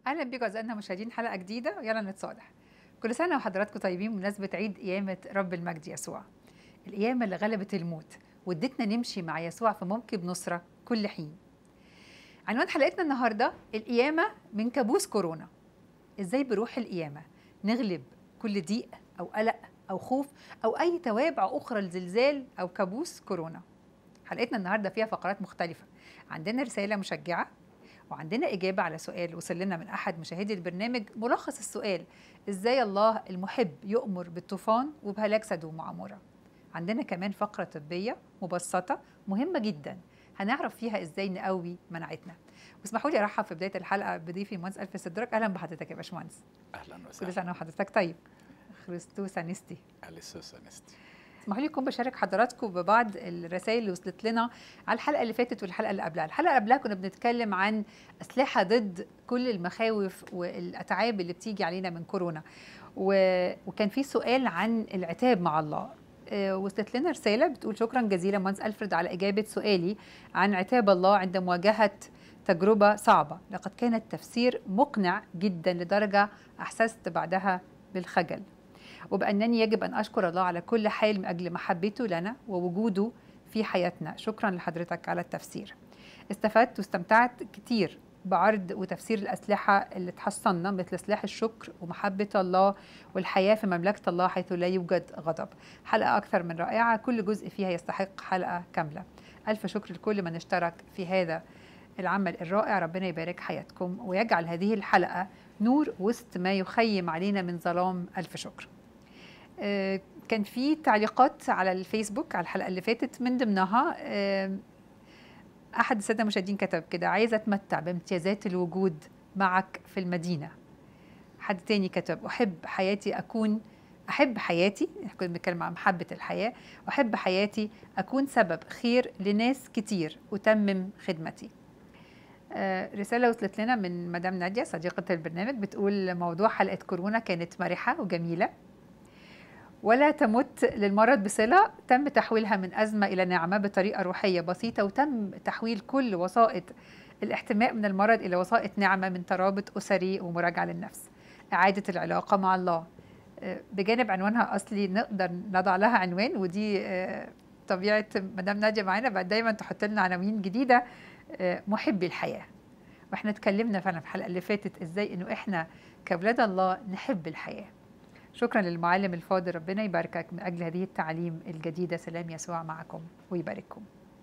اهلا بيكم اعزائنا المشاهدين حلقه جديده يلا نتصالح كل سنه وحضراتكم طيبين بمناسبه عيد قيامه رب المجد يسوع القيامه اللي غلبت الموت وادتنا نمشي مع يسوع في موكب نصره كل حين عنوان حلقتنا النهارده القيامه من كابوس كورونا ازاي بروح القيامه نغلب كل ضيق او قلق او خوف او اي توابع اخرى لزلزال او كابوس كورونا حلقتنا النهارده فيها فقرات مختلفه عندنا رساله مشجعه وعندنا إجابة على سؤال وصل لنا من أحد مشاهدي البرنامج ملخص السؤال إزاي الله المحب يؤمر بالطوفان وبهلاك سدوم وعمورة عندنا كمان فقرة طبية مبسطة مهمة جدا هنعرف فيها إزاي نقوي مناعتنا واسمحوا لي أرحب في بداية الحلقة بضيفي مهندس ألف صدرك أهلا بحضرتك يا باشمهندس اهلا كل وسهلا سنة وحضرتك طيب خريستوس أنستي اليسوس انستي اسمحوا لي اكون بشارك حضراتكم ببعض الرسائل اللي وصلت لنا على الحلقه اللي فاتت والحلقه اللي قبلها، الحلقه اللي قبلها كنا بنتكلم عن اسلحه ضد كل المخاوف والاتعاب اللي بتيجي علينا من كورونا. و... وكان في سؤال عن العتاب مع الله. آه، وصلت لنا رساله بتقول شكرا جزيلا مهندس الفريد على اجابه سؤالي عن عتاب الله عند مواجهه تجربه صعبه، لقد كان التفسير مقنع جدا لدرجه احسست بعدها بالخجل. وبأنني يجب أن أشكر الله على كل حال من أجل محبته لنا ووجوده في حياتنا شكرا لحضرتك على التفسير استفدت واستمتعت كتير بعرض وتفسير الأسلحة اللي تحصلنا مثل سلاح الشكر ومحبة الله والحياة في مملكة الله حيث لا يوجد غضب حلقة أكثر من رائعة كل جزء فيها يستحق حلقة كاملة ألف شكر لكل من اشترك في هذا العمل الرائع ربنا يبارك حياتكم ويجعل هذه الحلقة نور وسط ما يخيم علينا من ظلام ألف شكر آه، كان في تعليقات على الفيسبوك على الحلقه اللي فاتت من ضمنها آه، احد الساده المشاهدين كتب كده عايزه اتمتع بامتيازات الوجود معك في المدينه حد تاني كتب احب حياتي اكون احب حياتي إحنا كنا بنتكلم عن محبه الحياه احب حياتي اكون سبب خير لناس كتير اتمم خدمتي آه، رسالة وصلت لنا من مدام نادية صديقة البرنامج بتقول موضوع حلقة كورونا كانت مرحة وجميلة ولا تمت للمرض بصلة تم تحويلها من أزمة إلى نعمة بطريقة روحية بسيطة وتم تحويل كل وسائط الاحتماء من المرض إلى وسائط نعمة من ترابط أسري ومراجعة للنفس إعادة العلاقة مع الله آه، بجانب عنوانها أصلي نقدر نضع لها عنوان ودي آه، طبيعة مدام نادية معانا بقى دايما تحط لنا عناوين جديدة آه، محبي الحياة واحنا اتكلمنا فعلا في الحلقة اللي فاتت ازاي انه احنا كأولاد الله نحب الحياة شكرا للمعلم الفاضل ربنا يباركك من اجل هذه التعليم الجديده سلام يسوع معكم ويبارككم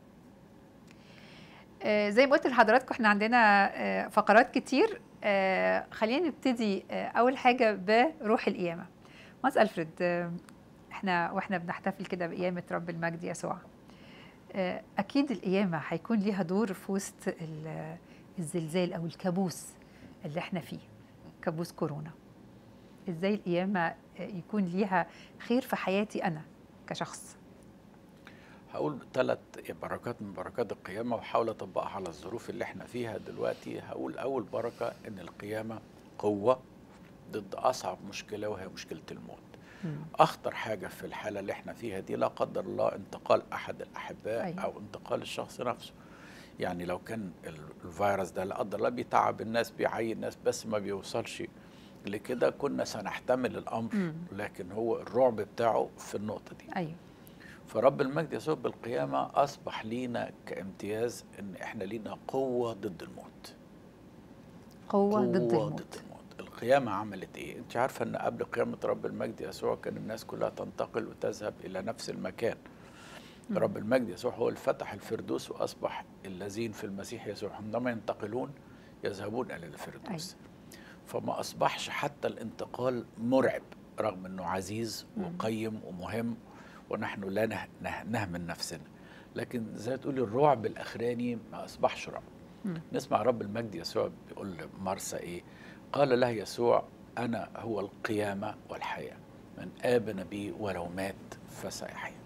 آه، زي ما قلت لحضراتكم احنا عندنا آه، فقرات كتير آه، خلينا نبتدي آه، اول حاجه بروح القيامه ماس الفريد آه، احنا واحنا بنحتفل كده بقيامه رب المجد يسوع آه، اكيد القيامه هيكون ليها دور في وسط ال- الزلزال او الكابوس اللي احنا فيه كابوس كورونا ازاي القيامه يكون ليها خير في حياتي انا كشخص هقول ثلاث بركات من بركات القيامة وحاول أطبقها على الظروف اللي احنا فيها دلوقتي هقول أول بركة إن القيامة قوة ضد أصعب مشكلة وهي مشكلة الموت أخطر حاجة في الحالة اللي احنا فيها دي لا قدر الله انتقال أحد الأحباء أيوة. أو انتقال الشخص نفسه يعني لو كان ال- الفيروس ده لا قدر الله بيتعب الناس بيعي الناس بس ما بيوصلش لكده كنا سنحتمل الأمر مم. لكن هو الرعب بتاعه في النقطة دي ايوه فرب المجد يسوع بالقيامة أصبح لينا كامتياز إن إحنا لينا قوة ضد الموت قوه, ضد ضد الموت الموت القيامة عملت إيه؟ أنت عارفة إن قبل قيامة رب المجد يسوع كان الناس كلها تنتقل وتذهب إلى نفس المكان مم. رب المجد يسوع هو اللي فتح الفردوس وأصبح الذين في المسيح يسوع عندما ينتقلون يذهبون إلى الفردوس فما أصبحش حتى الانتقال مرعب رغم أنه عزيز مم. وقيم ومهم ونحن لا نه- نه- نهمل نفسنا لكن زي ما تقولي الرعب الأخراني ما أصبحش رعب مم. نسمع رب المجد يسوع بيقول لمرسى إيه قال له يسوع أنا هو القيامة والحياة من آمن بي ولو مات فسيحيا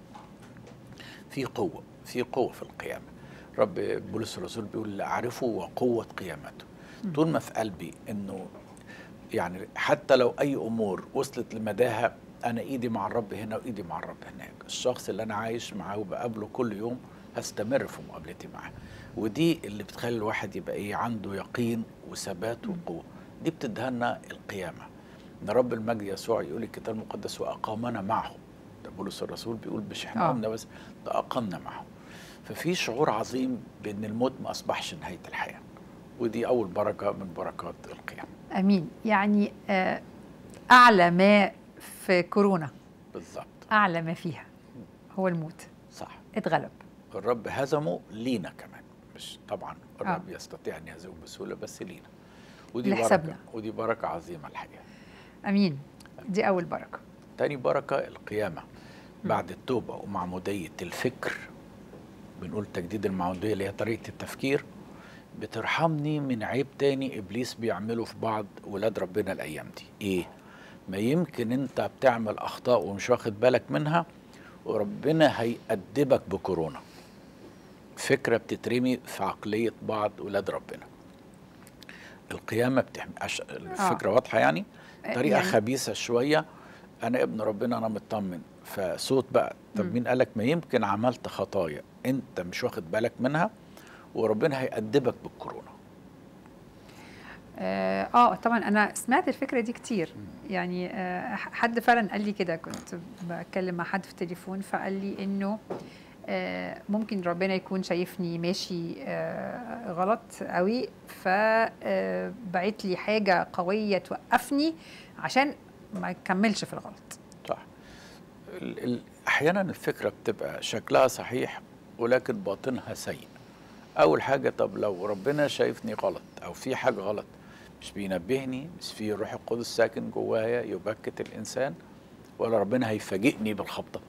في قوة في قوة في القيامة رب بولس الرسول بيقول أعرفه وقوة قيامته مم. طول ما في قلبي إنه يعني حتى لو أي أمور وصلت لمداها أنا إيدي مع الرب هنا وإيدي مع الرب هناك الشخص اللي أنا عايش معاه وبقابله كل يوم هستمر في مقابلتي معاه ودي اللي بتخلي الواحد يبقى إيه عنده يقين وثبات مم. وقوة دي بتديها لنا القيامه ان رب المجد يسوع يقول الكتاب المقدس واقامنا معه ده بولس الرسول بيقول مش احنا آه. قمنا بس ده اقمنا معه ففي شعور عظيم بان الموت ما اصبحش نهايه الحياه ودي اول بركه من بركات القيامه امين يعني آه، اعلى ما في كورونا بالظبط اعلى ما فيها هو الموت صح اتغلب الرب هزمه لينا كمان مش طبعا الرب يستطيع ان يهزمه بسهوله بس لينا ودي لحسابنا. بركه ودي بركه عظيمه الحقيقه امين دي اول بركه تاني بركه القيامه بعد التوبه ومعموديه الفكر بنقول تجديد المعموديه اللي هي طريقه التفكير بترحمني من عيب تاني ابليس بيعمله في بعض ولاد ربنا الايام دي ايه ما يمكن انت بتعمل اخطاء ومش واخد بالك منها وربنا هيأدبك بكورونا فكرة بتترمي في عقلية بعض ولاد ربنا القيامة بتحمي أش... الفكرة واضحة يعني طريقة يعني- يعني خبيثة شوية أنا ابن ربنا أنا مطمن فصوت بقى طب مم. مين قالك ما يمكن عملت خطايا أنت مش واخد بالك منها وربنا هيأدبك بالكورونا اه آه، طبعا انا سمعت الفكره دي كتير يعني آه حد فعلا قال لي كده كنت بتكلم مع حد في التليفون فقال لي انه آه ممكن ربنا يكون شايفني ماشي آه غلط قوي فبعت لي حاجه قويه توقفني عشان ما اكملش في الغلط صح ال- ال- احيانا الفكره بتبقى شكلها صحيح ولكن باطنها سيء اول حاجه طب لو ربنا شايفني غلط او في حاجه غلط مش بينبهني مش في الروح القدس ساكن جوايا يبكت الانسان ولا ربنا هيفاجئني بالخبطه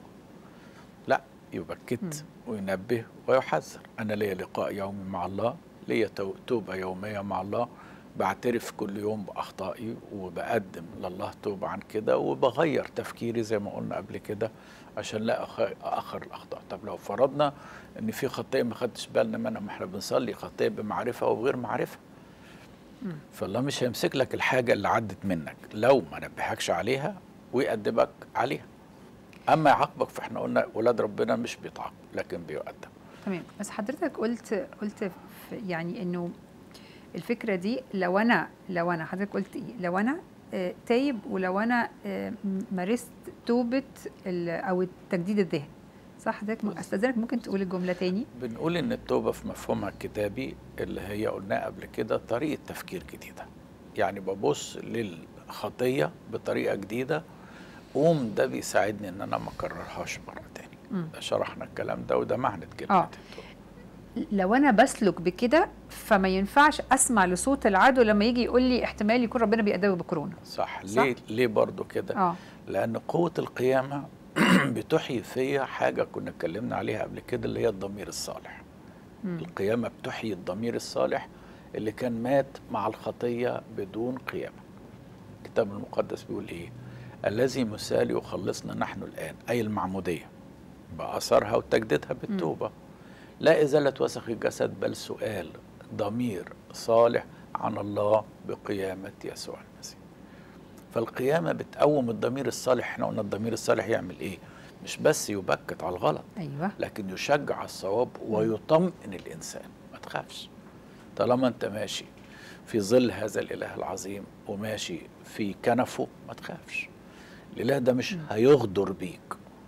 لا يبكت وينبه ويحذر انا ليا لقاء يومي مع الله ليا تو- توبه يوميه مع الله بعترف كل يوم باخطائي وبقدم لله توبه عن كده وبغير تفكيري زي ما قلنا قبل كده عشان لا أخ- اخر الاخطاء طب لو فرضنا ان في خطيه ما خدتش بالنا منها ما احنا بنصلي خطيه بمعرفه وبغير معرفه مم. فالله مش هيمسك لك الحاجه اللي عدت منك لو ما نبهكش عليها ويأدبك عليها اما يعاقبك فاحنا قلنا ولاد ربنا مش بيتعاقب لكن بيؤدب تمام بس حضرتك قلت قلت في- يعني انه الفكره دي لو انا لو انا حضرتك قلت ايه لو انا آه، تايب ولو انا آه، م- مارست توبه ال- او تجديد الذهن صح حضرتك م- استاذنك ممكن تقول الجمله تاني بنقول ان التوبه في مفهومها الكتابي اللي هي قلناه قبل كده طريقه تفكير جديده يعني ببص للخطيه بطريقه جديده قوم ده بيساعدني ان انا ما اكررهاش مره تاني مم. ده شرحنا الكلام ده وده معنى كلمه آه. التوبة. لو انا بسلك بكده فما ينفعش اسمع لصوت العدو لما يجي يقول لي احتمال يكون ربنا بيأدبه بكورونا صح صح؟ ليه ليه برضو كده اه لان قوه القيامه بتحيي فيا حاجه كنا اتكلمنا عليها قبل كده اللي هي الضمير الصالح مم. القيامه بتحيي الضمير الصالح اللي كان مات مع الخطيه بدون قيامه الكتاب المقدس بيقول ايه الذي مثال يخلصنا نحن الان اي المعموديه باثرها وتجديدها بالتوبه لا ازاله وسخ الجسد بل سؤال ضمير صالح عن الله بقيامه يسوع المسيح فالقيامه بتقوم الضمير الصالح احنا قلنا الضمير الصالح يعمل ايه مش بس يبكت على الغلط ايوه لكن يشجع على الصواب ويطمئن الانسان ما تخافش طالما انت ماشي في ظل هذا الاله العظيم وماشي في كنفه ما تخافش الاله ده مش هيغدر بيك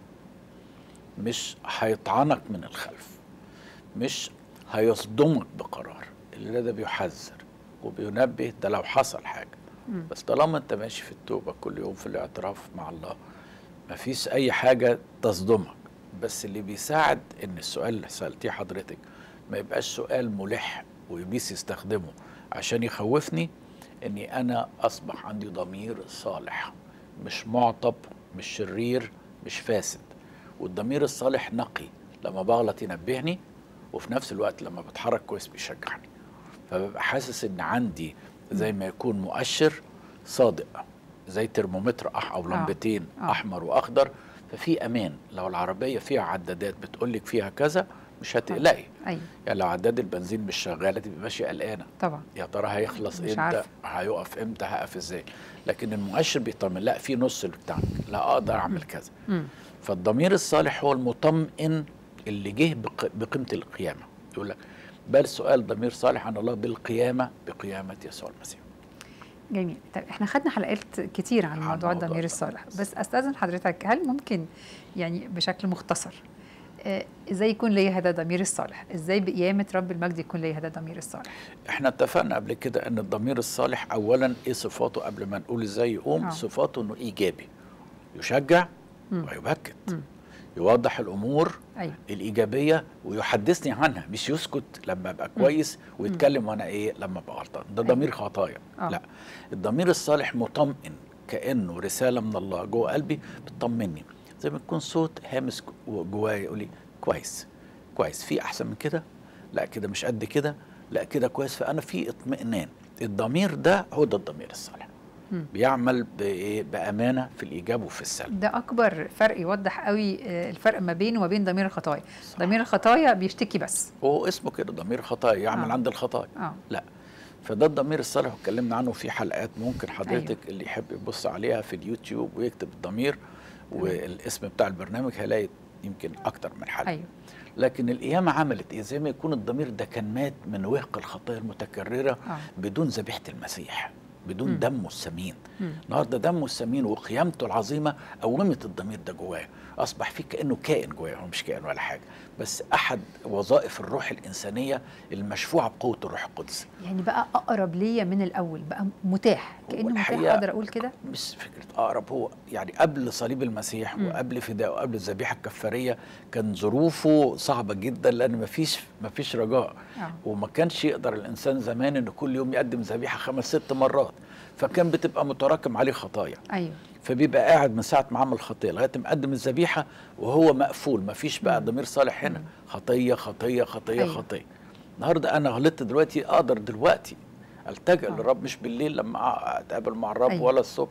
مش هيطعنك من الخلف مش هيصدمك بقرار الاله ده بيحذر وبينبه ده لو حصل حاجه مم. بس طالما انت ماشي في التوبه كل يوم في الاعتراف مع الله مفيش اي حاجه تصدمك بس اللي بيساعد ان السؤال اللي سالتيه حضرتك ما يبقاش سؤال ملح وابليس يستخدمه عشان يخوفني اني انا اصبح عندي ضمير صالح مش معطب مش شرير مش فاسد والضمير الصالح نقي لما بغلط ينبهني وفي نفس الوقت لما بتحرك كويس بيشجعني فببقى حاسس ان عندي زي ما يكون مؤشر صادق زي ترمومتر أح او آه. لمبتين آه. احمر واخضر ففي امان لو العربيه فيها عدادات بتقول لك فيها كذا مش هتقلقي ايوه يعني لو عداد البنزين مش شغاله تبقى ماشيه قلقانه طبعا يا ترى هيخلص مش امتى عارفة. هيقف امتى هقف ازاي لكن المؤشر بيطمن لا في نص التانك لا اقدر اعمل كذا مم. فالضمير الصالح هو المطمئن اللي جه بق- بقيمه القيامه يقول لك بل سؤال ضمير صالح عن الله بالقيامه بقيامه يسوع المسيح جميل طيب احنا خدنا حلقات كتير عن عن موضوع موضوع الضمير الضمير. الصالح بس استاذن حضرتك هل ممكن يعني بشكل مختصر آه، ازاي يكون لي هذا الضمير الصالح ازاي بقيامه رب المجد يكون لي هذا الضمير الصالح احنا اتفقنا قبل كده ان الضمير الصالح اولا ايه صفاته قبل ما نقول ازاي يقوم آه. صفاته انه ايجابي يشجع مم. ويبكت مم. يوضح الامور ايوه الايجابيه ويحدثني عنها مش يسكت لما ابقى كويس ويتكلم وانا ايه لما ابقى غلطان ده أيوة. ضمير خطايا آه. لا الضمير الصالح مطمئن كانه رساله من الله جوه قلبي بتطمني زي ما يكون صوت هامس جو- جوايا يقول لي كويس كويس في احسن من كده لا كده مش قد كده لا كده كويس فانا في اطمئنان الضمير ده هو ده الضمير الصالح مم. بيعمل بإيه؟ بامانه في الايجاب وفي السلب ده اكبر فرق يوضح قوي آه، الفرق ما بينه وما بين ضمير الخطايا صح. ضمير الخطايا بيشتكي بس هو اسمه كده ضمير خطايا يعمل آه. عند الخطايا اه لا فده الضمير الصالح واتكلمنا عنه في حلقات ممكن حضرتك أيوة. أيوه. اللي يحب يبص عليها في اليوتيوب ويكتب الضمير والاسم بتاع البرنامج هيلاقي يمكن اكتر من حلقه ايوه لكن القيامه عملت ايه زي ما يكون الضمير ده كان مات من وهق الخطايا المتكرره اه بدون ذبيحه المسيح بدون مم. دمه الثمين مم. النهارده دمه الثمين وقيامته العظيمه قومت الضمير ده جواه اصبح فيه كانه كائن جواه هو مش كائن ولا حاجه بس احد وظائف الروح الانسانيه المشفوعه بقوه الروح القدس يعني بقى اقرب ليا من الاول بقى متاح هو كانه متاح الحقيقة- اقدر اقول كده مش فكره اقرب هو يعني قبل صليب المسيح مم. وقبل فداء وقبل الذبيحه الكفاريه كان ظروفه صعبه جدا لان مفيش مفيش رجاء اه وما كانش يقدر الانسان زمان ان كل يوم يقدم ذبيحه خمس ست مرات فكان بتبقى متراكم عليه خطايا ايوه فبيبقى قاعد من ساعه ما عمل خطيه لغايه ما قدم الذبيحه وهو مقفول مفيش بقى مم. ضمير صالح هنا مم. خطيه خطيه خطيه أيوة. أيوة. خطيه النهارده انا غلطت دلوقتي اقدر دلوقتي التجئ آه. للرب مش بالليل لما اتقابل مع الرب أيوة. أيوة. ولا الصبح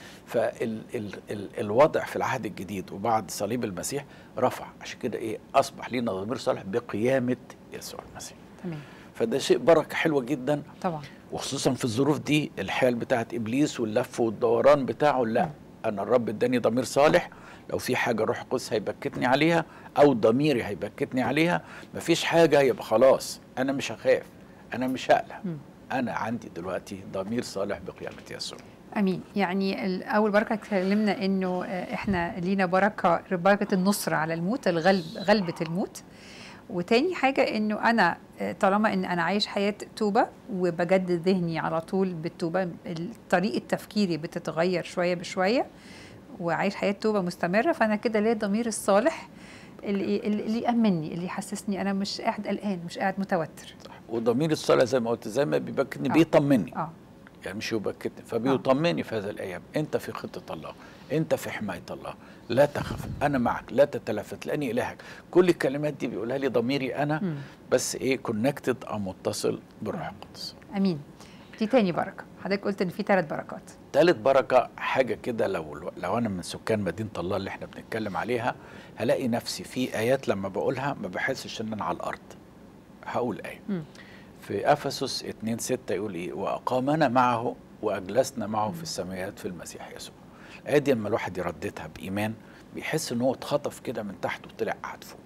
فالوضع في العهد الجديد وبعد صليب المسيح رفع عشان كده ايه اصبح لينا ضمير صالح بقيامه يسوع المسيح تمام فده شيء بركه حلوه جدا طبعا وخصوصا في الظروف دي الحيل بتاعت ابليس واللف والدوران بتاعه لا مم. انا الرب اداني ضمير صالح لو في حاجه روح القدس هيبكتني عليها او ضميري هيبكتني عليها مفيش حاجه يبقى خلاص انا مش هخاف انا مش هقلق مم. انا عندي دلوقتي ضمير صالح بقيامه يسوع امين يعني ال- اول بركه اتكلمنا انه آه، احنا لينا بركه بركه النصر على الموت الغلب غلبه الموت وتاني حاجه انه انا آه، طالما ان انا عايش حياه توبه وبجدد ذهني على طول بالتوبه ال- طريقه تفكيري بتتغير شويه بشويه وعايش حياه توبه مستمره فانا كده ليا الضمير الصالح اللي اللي يامني اللي يحسسني انا مش قاعد قلقان مش قاعد متوتر وضمير الصالح زي ما قلت زي ما بيبكتني آه. بيطمني اه يعني مش يبكتني فبيطمني في هذه الايام انت في خطه الله انت في حمايه الله لا تخف انا معك لا تتلفت لاني الهك كل الكلمات دي بيقولها لي ضميري انا مم. بس ايه كونكتد او متصل بالروح القدس امين دي تاني بركه حضرتك قلت ان في ثلاث بركات تالت بركه حاجه كده لو لو انا من سكان مدينه الله اللي احنا بنتكلم عليها هلاقي نفسي في ايات لما بقولها ما بحسش ان انا على الارض هقول ايه مم. في افسس 2 6 يقول ايه واقامنا معه واجلسنا معه في السماوات في المسيح يسوع الايه دي لما الواحد يرددها بايمان بيحس ان هو اتخطف كده من تحت وطلع قعد فوق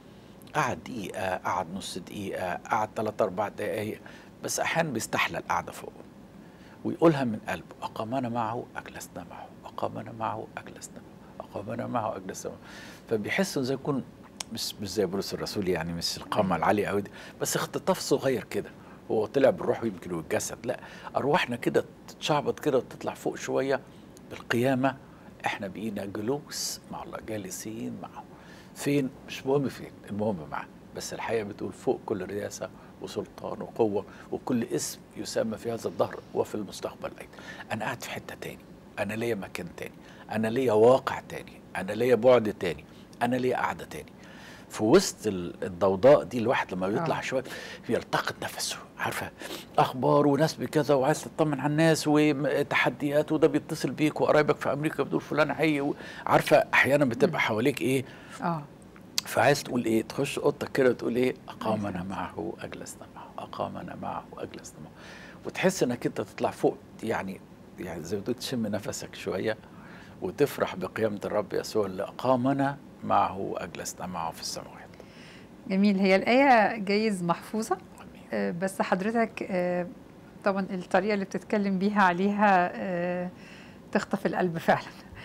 قعد دقيقه قعد نص دقيقه قعد ثلاث اربع دقائق بس احيانا بيستحلى القعده فوق ويقولها من قلبه اقامنا معه اجلسنا معه اقامنا معه اجلسنا معه اقامنا معه اجلسنا معه فبيحس انه زي يكون مش مش زي بولس الرسول يعني مش القامه العاليه قوي دي بس اختطاف صغير كده هو طلع بالروح ويمكن والجسد لا ارواحنا كده تتشعبط كده وتطلع فوق شويه بالقيامه احنا بقينا جلوس مع الله جالسين معه فين مش مهم فين المهم معاه بس الحقيقه بتقول فوق كل رياسه وسلطان وقوه وكل اسم يسمى في هذا الظهر وفي المستقبل ايضا انا قاعد في حته تاني انا ليا مكان تاني انا ليا واقع تاني انا ليا بعد تاني انا ليا قعده تاني في وسط ال- الضوضاء دي الواحد لما بيطلع آه. شويه بيلتقط نفسه عارفه اخبار وناس بكذا وعايز تطمن على الناس وتحديات وده بيتصل بيك وقرايبك في امريكا بتقول فلان حي و- عارفه احيانا بتبقى حواليك ايه اه فعايز تقول ايه تخش اوضتك كده وتقول ايه اقامنا معه اجلسنا معه اقامنا معه اجلسنا معه وتحس انك انت تطلع فوق يعني يعني زي ما تقول تشم نفسك شويه وتفرح بقيامه الرب يسوع اللي اقامنا معه واجلسنا معه في السماوات جميل هي الآية جايز محفوظة آمين. آه، بس حضرتك آه، طبعا الطريقه اللي بتتكلم بيها عليها آه، تخطف القلب فعلا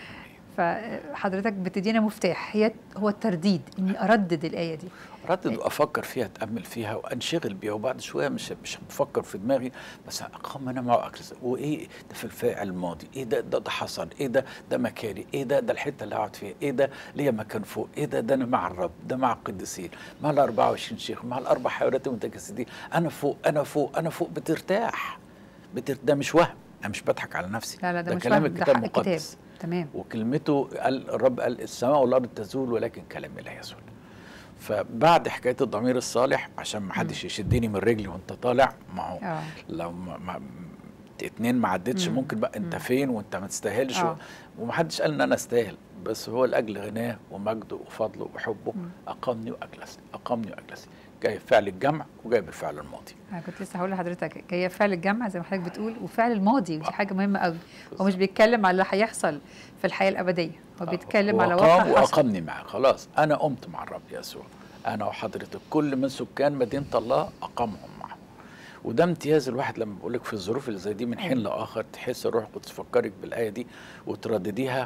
فحضرتك بتدينا مفتاح هي هو الترديد اني اردد الايه دي ردد وافكر فيها اتامل فيها وانشغل بيها وبعد شويه مش مش بفكر في دماغي بس اقام انا معه اكرز وايه ده في الفاعل الماضي ايه ده ده, ده حصل ايه ده ده مكاني ايه ده ده الحته اللي هقعد فيها ايه ده ليا مكان فوق ايه ده ده انا مع الرب ده مع القديسين مع ال 24 شيخ مع الاربع حيوانات المتجسدين انا فوق انا فوق انا فوق بترتاح بتر... ده مش وهم انا مش بضحك على نفسي لا لا ده, ده مش كلام وهم، ده الكتاب حق الكتاب المقدس تمام وكلمته قال الرب قال السماء والارض تزول ولكن كلامي لا يزول فبعد حكايه الضمير الصالح عشان ما حدش يشدني من رجلي وانت طالع ما هو اه لو ما ما اتنين ما عدتش مم. ممكن بقى انت مم. فين وانت ما تستاهلش آه. ومحدش قال ان انا استاهل بس هو لاجل غناه ومجده وفضله وحبه مم. اقامني واجلسني اقامني واجلسني جاي بفعل الجمع وجاي بفعل الماضي انا كنت لسه هقول لحضرتك هي فعل الجمع زي ما حضرتك بتقول وفعل الماضي ودي حاجه مهمه قوي هو مش بيتكلم على اللي هيحصل في الحياه الابديه هو بيتكلم على وأقام واقع حصل واقامني معاه خلاص انا قمت مع الرب يسوع انا وحضرتك كل من سكان مدينه الله اقامهم معه وده امتياز الواحد لما بقول لك في الظروف اللي زي دي من حين لاخر تحس الروح القدس تفكرك بالايه دي وتردديها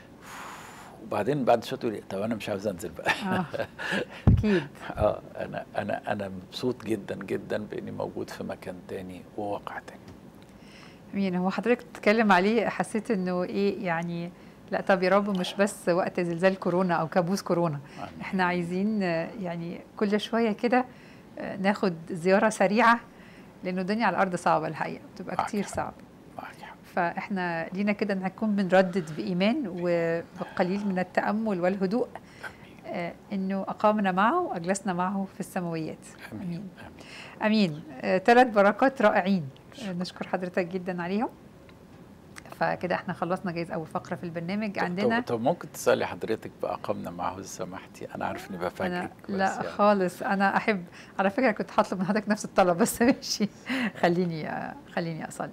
وبعدين بعد شويه تقولي طب انا مش عاوز انزل بقى اه اكيد اه انا انا انا مبسوط جدا جدا باني موجود في مكان تاني وواقع تاني مين هو حضرتك بتتكلم عليه حسيت انه ايه يعني لا طب يا رب مش بس وقت زلزال كورونا او كابوس كورونا آمين. احنا عايزين آه، يعني كل شويه كده آه، ناخد زياره سريعه لانه الدنيا على الارض صعبه الحقيقه بتبقى معاك كتير حق. صعبه معاك حق. فاحنا لينا كده ان هنكون بنردد بايمان وبقليل من التامل والهدوء آه، انه اقامنا معه واجلسنا معه في السماويات امين امين امين امين آه، ثلاث بركات رائعين آه، نشكر حضرتك جدا عليهم فكده احنا خلصنا جايز اول فقره في البرنامج طب- عندنا طب, طب ممكن تسالي حضرتك بقى اقامنا معه اذا سمحتي انا عارف اني بفاجئك انا بس لا يعني. خالص انا احب على فكره كنت هطلب من حضرتك نفس الطلب بس ماشي خليني آه، خليني اصلي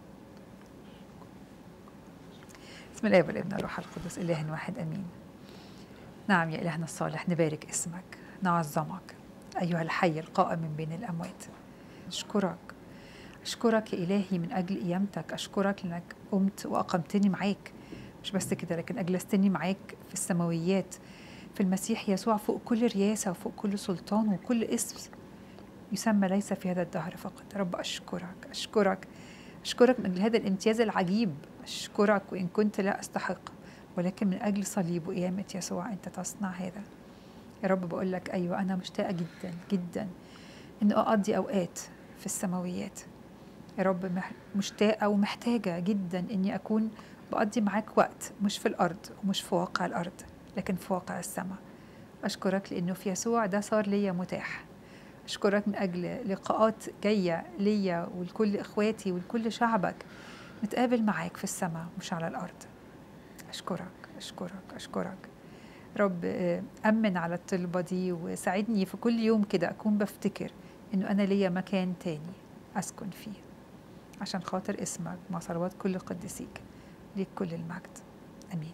بسم الله والابن والروح القدس اله واحد امين نعم يا الهنا الصالح نبارك اسمك نعظمك ايها الحي القائم من بين الاموات اشكرك اشكرك يا الهي من اجل قيامتك اشكرك لانك قمت واقمتني معاك مش بس كده لكن اجلستني معاك في السماويات في المسيح يسوع فوق كل رياسه وفوق كل سلطان وكل اسم يسمى ليس في هذا الدهر فقط رب اشكرك اشكرك اشكرك من اجل هذا الامتياز العجيب اشكرك وان كنت لا استحق ولكن من اجل صليب وقيامه يسوع انت تصنع هذا يا رب بقول لك ايوه انا مشتاقه جدا جدا ان اقضي اوقات في السماويات يا رب مح- مشتاقه ومحتاجه جدا اني اكون بقضي معاك وقت مش في الارض ومش في واقع الارض لكن في واقع السماء اشكرك لانه في يسوع ده صار ليا متاح اشكرك من اجل لقاءات جايه ليا ولكل اخواتي ولكل شعبك نتقابل معاك في السماء مش على الارض اشكرك اشكرك اشكرك رب آه، امن على الطلبه دي وساعدني في كل يوم كده اكون بفتكر انه انا ليا مكان تاني اسكن فيه عشان خاطر اسمك مع صلوات كل قديسيك ليك كل المجد امين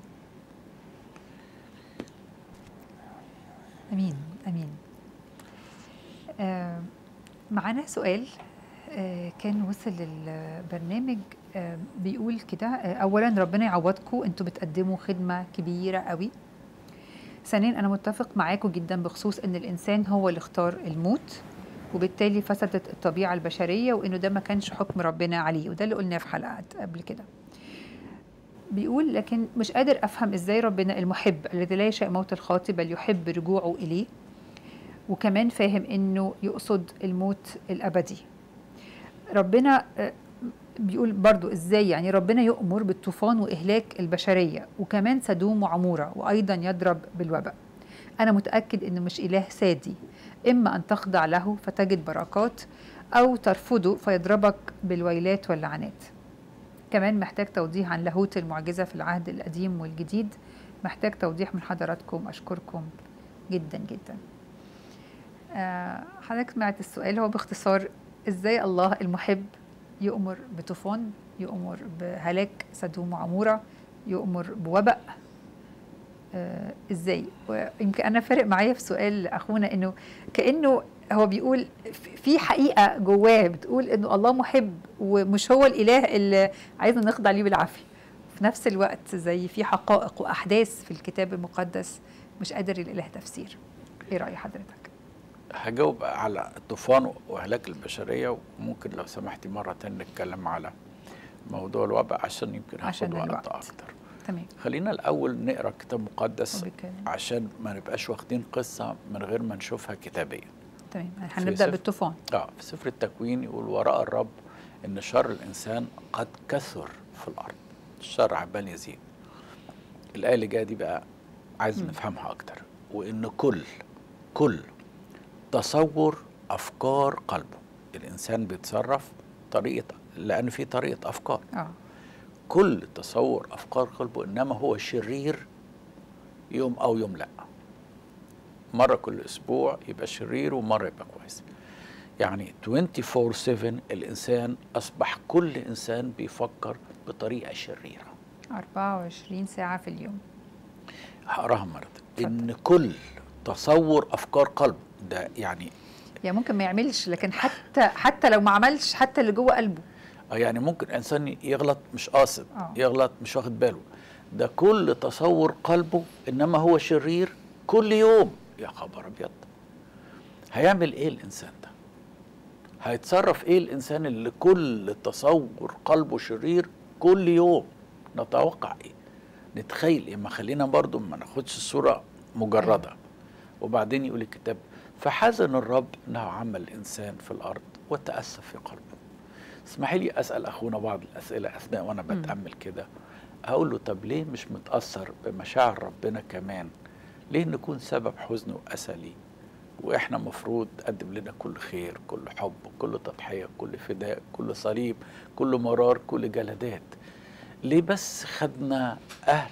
امين امين آه معانا سؤال آه كان وصل للبرنامج آه بيقول كده آه اولا ربنا يعوضكم انتوا بتقدموا خدمه كبيره قوي ثانيا انا متفق معاكم جدا بخصوص ان الانسان هو اللي اختار الموت وبالتالي فسدت الطبيعه البشريه وانه ده ما كانش حكم ربنا عليه وده اللي قلناه في حلقات قبل كده بيقول لكن مش قادر افهم ازاي ربنا المحب الذي لا يشاء موت الخاطئ بل يحب رجوعه اليه وكمان فاهم انه يقصد الموت الابدي ربنا آه، بيقول برضو ازاي يعني ربنا يؤمر بالطوفان واهلاك البشريه وكمان سدوم وعموره وايضا يضرب بالوباء انا متاكد انه مش اله سادي اما ان تخضع له فتجد بركات او ترفضه فيضربك بالويلات واللعنات كمان محتاج توضيح عن لاهوت المعجزه في العهد القديم والجديد محتاج توضيح من حضراتكم اشكركم جدا جدا آه، حضرتك سمعت السؤال هو باختصار ازاي الله المحب يؤمر بطوفان يؤمر بهلاك سدوم وعموره يؤمر بوباء آه ازاي ويمكن انا فارق معايا في سؤال اخونا انه كانه هو بيقول في- في حقيقه جواه بتقول انه الله محب ومش هو الاله اللي عايزنا نخضع ليه بالعافيه في نفس الوقت زي في حقائق واحداث في الكتاب المقدس مش قادر الاله تفسير ايه راي حضرتك هجاوب على الطوفان واهلاك البشريه وممكن لو سمحتي مره تانية نتكلم على موضوع الوباء عشان يمكن عشان هاخد وقت الوقت. اكتر تمام خلينا الاول نقرا كتاب مقدس وبيتكلم. عشان ما نبقاش واخدين قصه من غير ما نشوفها كتابيا تمام في هنبدا سفر- بالطوفان اه في سفر التكوين يقول وراء الرب ان شر الانسان قد كثر في الارض الشر عمال يزيد الايه اللي جايه دي بقى عايز مم. نفهمها اكتر وان كل كل تصور افكار قلبه الانسان بيتصرف طريقه لان في طريقه افكار اه كل تصور افكار قلبه انما هو شرير يوم او يوم لا مره كل اسبوع يبقى شرير ومره يبقى كويس يعني 24 7 الانسان اصبح كل انسان بيفكر بطريقه شريره 24 ساعه في اليوم هقراها مره تانية. اتفضل. ان كل تصور افكار قلب ده يعني يعني ممكن ما يعملش لكن حتى حتى لو ما عملش حتى اللي جوه قلبه آه يعني ممكن انسان يغلط مش قاصد آه. يغلط مش واخد باله ده كل تصور قلبه انما هو شرير كل يوم يا خبر ابيض هيعمل ايه الانسان ده هيتصرف ايه الانسان اللي كل تصور قلبه شرير كل يوم نتوقع ايه نتخيل ايه ما خلينا برضو ما ناخدش الصوره مجرده وبعدين يقول الكتاب فحزن الرب انه عمل الانسان في الارض وتاسف في قلبه اسمحي لي اسال اخونا بعض الاسئله اثناء وانا مم. بتامل كده اقول له طب ليه مش متاثر بمشاعر ربنا كمان ليه نكون سبب حزن واسى ليه واحنا مفروض قدم لنا كل خير كل حب كل تضحيه كل فداء كل صليب كل مرار كل جلدات ليه بس خدنا اهل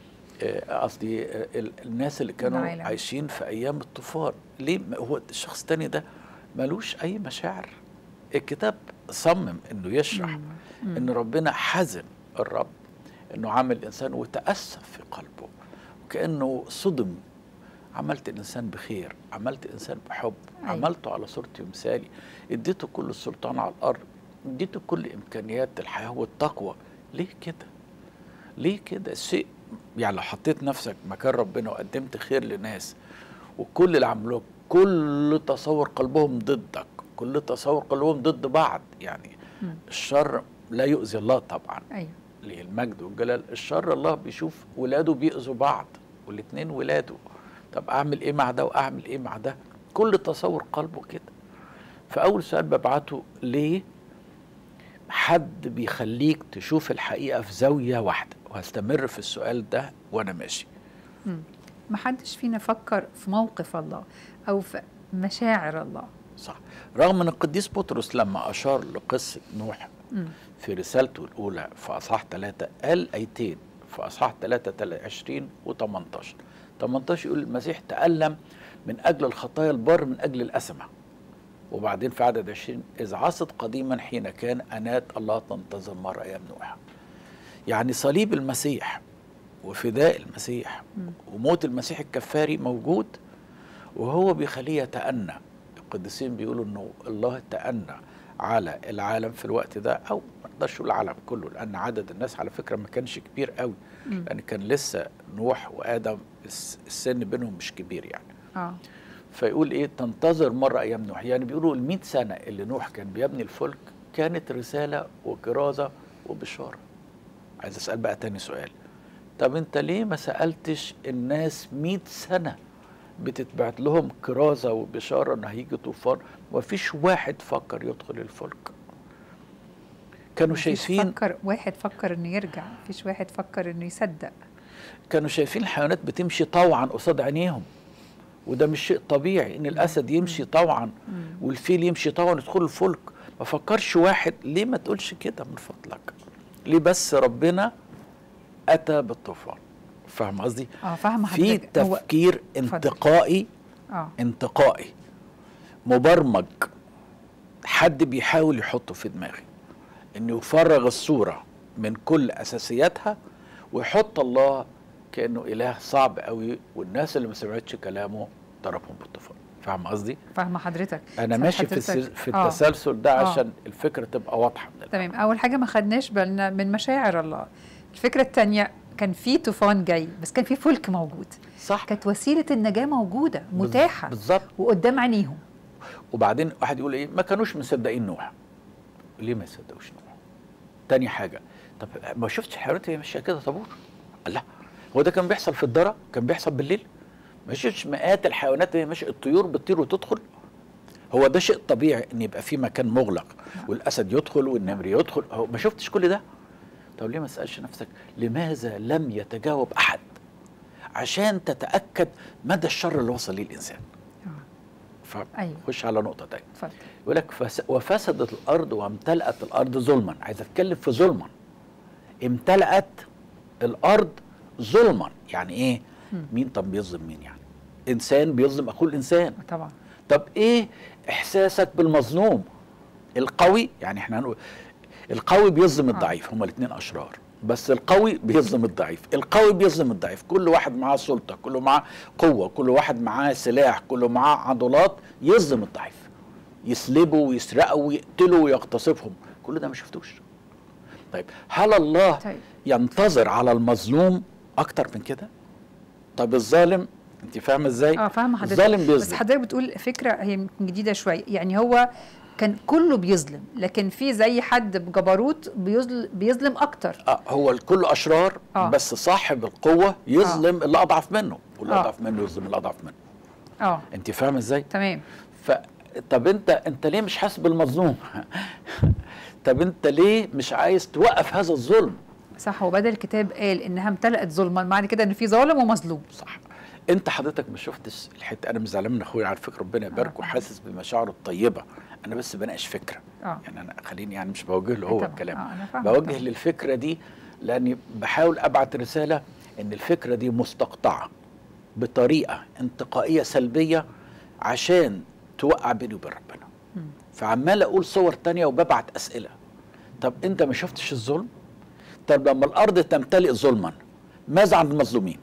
آه، قصدي آه، ال- الناس اللي كانوا العالم. عايشين في ايام الطوفان ليه ما- هو الشخص التاني ده ملوش اي مشاعر الكتاب صمم انه يشرح مم. مم. ان ربنا حزن الرب انه عامل الانسان وتاسف في قلبه وكانه صدم عملت الانسان بخير عملت الانسان بحب أيوة. عملته على صورتي ومثالي اديته كل السلطان على الارض اديته كل امكانيات الحياه والتقوى ليه كده ليه كده الشيء يعني لو حطيت نفسك مكان ربنا وقدمت خير لناس وكل اللي عملوه كل تصور قلبهم ضدك كل تصور قلبهم ضد بعض يعني مم. الشر لا يؤذي الله طبعا ايوه ليه المجد والجلال الشر الله بيشوف ولاده بيأذوا بعض والاتنين ولاده طب اعمل ايه مع ده واعمل ايه مع ده كل تصور قلبه كده فاول سؤال ببعته ليه حد بيخليك تشوف الحقيقه في زاويه واحده وهستمر في السؤال ده وانا ماشي مم. ما حدش فينا فكر في موقف الله او في مشاعر الله صح رغم ان القديس بطرس لما اشار لقصه نوح مم. في رسالته الأولى في أصحاح ثلاثة قال آيتين في أصحاح ثلاثة 20 و 18 18 يقول المسيح تألم من أجل الخطايا البار من أجل الأسمة وبعدين في عدد 20 إذ عصت قديما حين كان أنات الله تنتظر مرة أيام نوح يعني صليب المسيح وفداء المسيح مم. وموت المسيح الكفاري موجود وهو بيخليه يتأنى القديسين بيقولوا انه الله تأنى على العالم في الوقت ده او ما نقدرش نقول العالم كله لان عدد الناس على فكره ما كانش كبير قوي مم. لان كان لسه نوح وادم الس- السن بينهم مش كبير يعني اه فيقول ايه تنتظر مره ايام نوح يعني بيقولوا ال 100 سنه اللي نوح كان بيبني الفلك كانت رساله وكرازه وبشاره عايز اسال بقى تاني سؤال طب انت ليه ما سالتش الناس 100 سنه بتتبعت لهم كرازه وبشاره ان هيجي طوفان ومفيش واحد فكر يدخل الفلك كانوا مفيش شايفين فكر واحد فكر انه يرجع مفيش واحد فكر انه يصدق كانوا شايفين الحيوانات بتمشي طوعا قصاد عينيهم وده مش شيء طبيعي ان الاسد يمشي طوعا مم. والفيل يمشي طوعا يدخل الفلك ما فكرش واحد ليه ما تقولش كده من فضلك ليه بس ربنا اتى بالطوفان فاهم قصدي اه فاهمه في حضرتك هو تفكير انتقائي اه انتقائي مبرمج حد بيحاول يحطه في دماغي انه يفرغ الصوره من كل اساسياتها ويحط الله كانه اله صعب قوي والناس اللي ما سمعتش كلامه ضربهم بالطوفان فاهم قصدي فاهمه حضرتك انا صح ماشي في حضرتك. السل- في آه. التسلسل ده آه. عشان الفكره تبقى واضحه من الأول. تمام اول حاجه ما خدناش بالنا من مشاعر الله الفكره الثانيه كان في طوفان جاي بس كان في فلك موجود صح كانت وسيله النجاه موجوده متاحه بالظبط وقدام عينيهم وبعدين واحد يقول ايه ما كانوش مصدقين نوح ليه ما يصدقوش نوح تاني حاجه طب ما شفتش الحيوانات وهي ماشيه كده طابور لا هو ده كان بيحصل في الدره كان بيحصل بالليل ما شفتش مئات الحيوانات وهي ماشيه الطيور بتطير وتدخل هو ده شيء طبيعي ان يبقى في مكان مغلق والاسد يدخل والنمر يدخل هو ما شفتش كل ده طب ليه ما تسالش نفسك لماذا لم يتجاوب احد عشان تتاكد مدى الشر اللي وصل ليه الانسان أيوة. فخش على نقطه تانية اتفضل يقول لك فس... وفسدت الارض وامتلأت الارض ظلما عايز اتكلم في ظلما امتلأت الارض ظلما يعني ايه مم. مين طب بيظلم مين يعني انسان بيظلم اخوه الانسان طبعا طب ايه احساسك بالمظلوم القوي يعني احنا هنقول القوي بيظلم آه. الضعيف هما الاثنين اشرار بس القوي بيظلم الضعيف القوي بيظلم الضعيف كل واحد معاه سلطه كله معاه قوه كل واحد معاه سلاح كله معاه عضلات يظلم الضعيف يسلبه ويسرقه ويقتله ويغتصبهم كل ده ما شفتوش طيب هل الله طيب ينتظر على المظلوم اكتر من كده طب الظالم انت فاهمه ازاي اه فاهمه حضرتك الظالم بس بيظلم حضرتك بتقول فكره هي يمكن جديده شويه يعني هو كان كله بيظلم لكن في زي حد بجبروت بيظلم بيظلم اكتر آه هو الكل اشرار آه. آه. بس صاحب القوه يظلم آه. اللي اضعف منه واللي آه. اضعف منه يظلم اللي اضعف منه اه انت فاهمه ازاي تمام ف طب انت انت ليه مش حاسس بالمظلوم طب انت ليه مش عايز توقف هذا الظلم صح وبدل الكتاب قال انها امتلأت ظلما معنى كده ان في ظالم ومظلوم صح انت حضرتك ما شفتش الحته انا مش زعلان من اخويا على فكره ربنا يبارك آه. وحاسس بمشاعره الطيبه انا بس بناقش فكره اه يعني انا خليني يعني مش بوجه له هو طبعاً. الكلام آه، أنا فاهمة بوجه طبعاً. للفكره دي لاني بحاول ابعت رساله ان الفكره دي مستقطعه بطريقه انتقائيه سلبيه عشان توقع بيني وبين ربنا مم. فعمال اقول صور تانية وببعت اسئله طب انت ما شفتش الظلم طب لما الارض تمتلئ ظلما ماذا عن المظلومين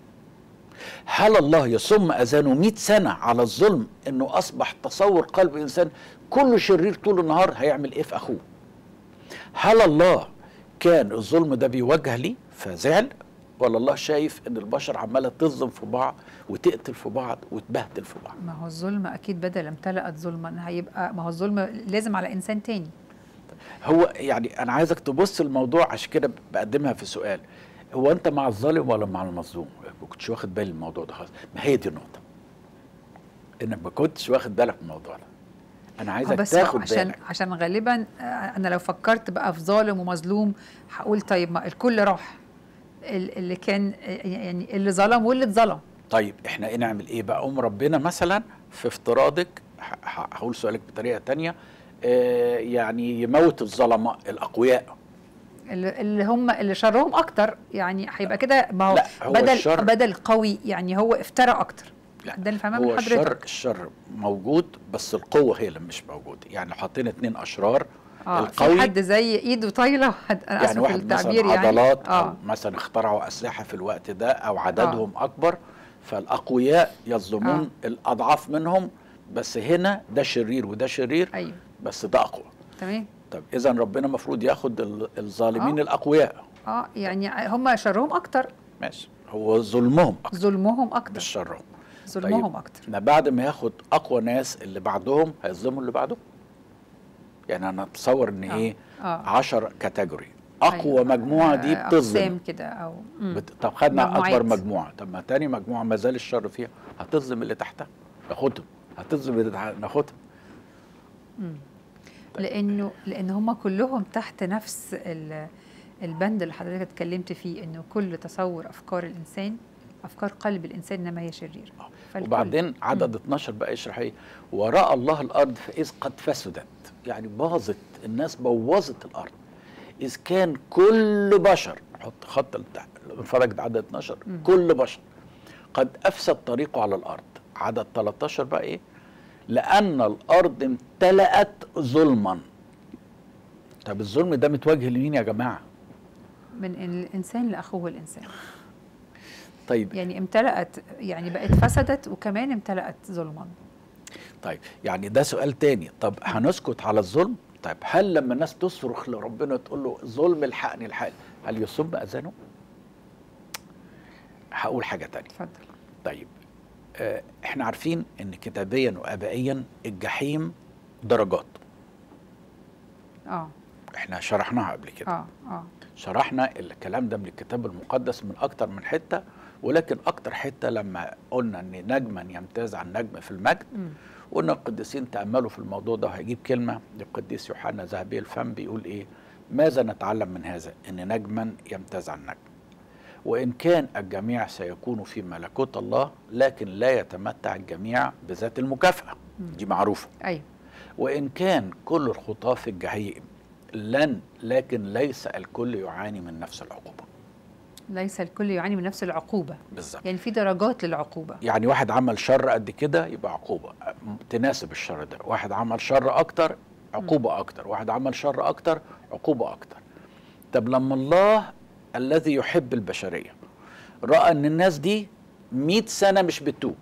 هل الله يصم اذانه 100 سنه على الظلم انه اصبح تصور قلب الانسان كل شرير طول النهار هيعمل ايه في اخوه هل الله كان الظلم ده بيوجه لي فزعل ولا الله شايف ان البشر عماله تظلم في بعض وتقتل في بعض وتبهدل في بعض ما هو الظلم اكيد بدل امتلأت ظلما هيبقى ما هو الظلم لازم على انسان تاني هو يعني انا عايزك تبص الموضوع عشان كده بقدمها في سؤال هو انت مع الظالم ولا مع المظلوم ما كنتش واخد بالي من الموضوع ده خالص ما هي دي النقطه انك ما كنتش واخد بالك من الموضوع ده انا آه، عايزك بس تاخد عشان بالك عشان غالبا آه، انا لو فكرت بقى في ظالم ومظلوم هقول طيب ما الكل راح ال- اللي كان آه، يعني اللي ظلم واللي اتظلم طيب احنا ايه نعمل ايه بقى ام ربنا مثلا في افتراضك ه- ه- هقول سؤالك بطريقه تانية آه يعني يموت الظلماء الاقوياء اللي اللي هم اللي شرهم اكتر يعني هيبقى كده ما هو لا، هو بدل الشر- بدل قوي يعني هو افترى اكتر لا ده اللي فاهماه هو من الشر حضرتك الشر موجود بس القوه هي اللي مش موجوده يعني لو حطينا اتنين اشرار اه في القوي حد زي ايده طايله حد انا يعني اسف في واحد التعبير مثلا يعني عضلات او اه مثلا اخترعوا اسلحه في الوقت ده او عددهم اكبر فالاقوياء يظلمون الاضعاف منهم بس هنا ده شرير وده شرير ايوه بس ده اقوى تمام طب اذا ربنا المفروض ياخد ال- الظالمين آه. الاقوياء اه يعني هم شرهم اكتر ماشي هو ظلمهم اكتر ظلمهم اكتر مش شرهم ظلمهم طيب. اكتر ما بعد ما ياخد اقوى ناس اللي بعدهم هيظلموا اللي بعدهم يعني انا اتصور ان آه. ايه اه 10 كاتيجوري اقوى أيوة. مجموعه دي آه، بتظلم اقسام كده او مم. بت... طب خدنا مجموعات. اكبر مجموعه طب ما تاني مجموعه ما زال الشر فيها هتظلم اللي تحتها ناخدهم هتظلم اللي تحتها ناخدهم مم. لانه لان هم كلهم تحت نفس ال- البند اللي حضرتك اتكلمت فيه انه كل تصور افكار الانسان افكار قلب الانسان انما هي شرير آه. فالكل. وبعدين عدد 12 بقى يشرح ايه وراء الله الارض فاذ قد فسدت يعني باظت الناس بوظت الارض اذ كان كل بشر حط خط لتحت انفرجت عدد 12 مم. كل بشر قد افسد طريقه على الارض عدد 13 بقى ايه لان الارض امتلأت ظلما طب الظلم ده متوجه لمين يا جماعه من الانسان لاخوه الانسان طيب يعني امتلأت يعني بقت فسدت وكمان امتلأت ظلما طيب يعني ده سؤال تاني طب هنسكت على الظلم طيب هل لما الناس تصرخ لربنا تقول له ظلم الحقني الحقني هل يصب اذانه هقول حاجه تانية اتفضل طيب آه احنا عارفين ان كتابيا وابائيا الجحيم درجات اه احنا شرحناها قبل كده اه اه شرحنا الكلام ده من الكتاب المقدس من اكتر من حته ولكن اكتر حته لما قلنا ان نجما يمتاز عن نجم في المجد مم. قلنا القديسين تاملوا في الموضوع ده وهيجيب كلمه للقديس يوحنا ذهبي الفم بيقول ايه ماذا نتعلم من هذا ان نجما يمتاز عن نجم وان كان الجميع سيكون في ملكوت الله لكن لا يتمتع الجميع بذات المكافاه دي معروفه ايوه وإن كان كل الخطاة في الجحيم لن لكن ليس الكل يعاني من نفس العقوبة ليس الكل يعاني من نفس العقوبة بالظبط يعني في درجات للعقوبة يعني واحد عمل شر قد كده يبقى عقوبة تناسب الشر ده واحد عمل شر أكتر عقوبة أكتر واحد عمل شر أكتر عقوبة أكتر طب لما الله الذي يحب البشرية رأى أن الناس دي مئة سنة مش بتتوب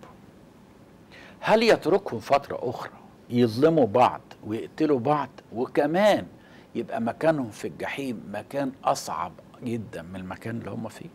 هل يتركهم فترة أخرى يظلموا بعض ويقتلوا بعض وكمان يبقى مكانهم في الجحيم مكان أصعب جدا من المكان اللي هم فيه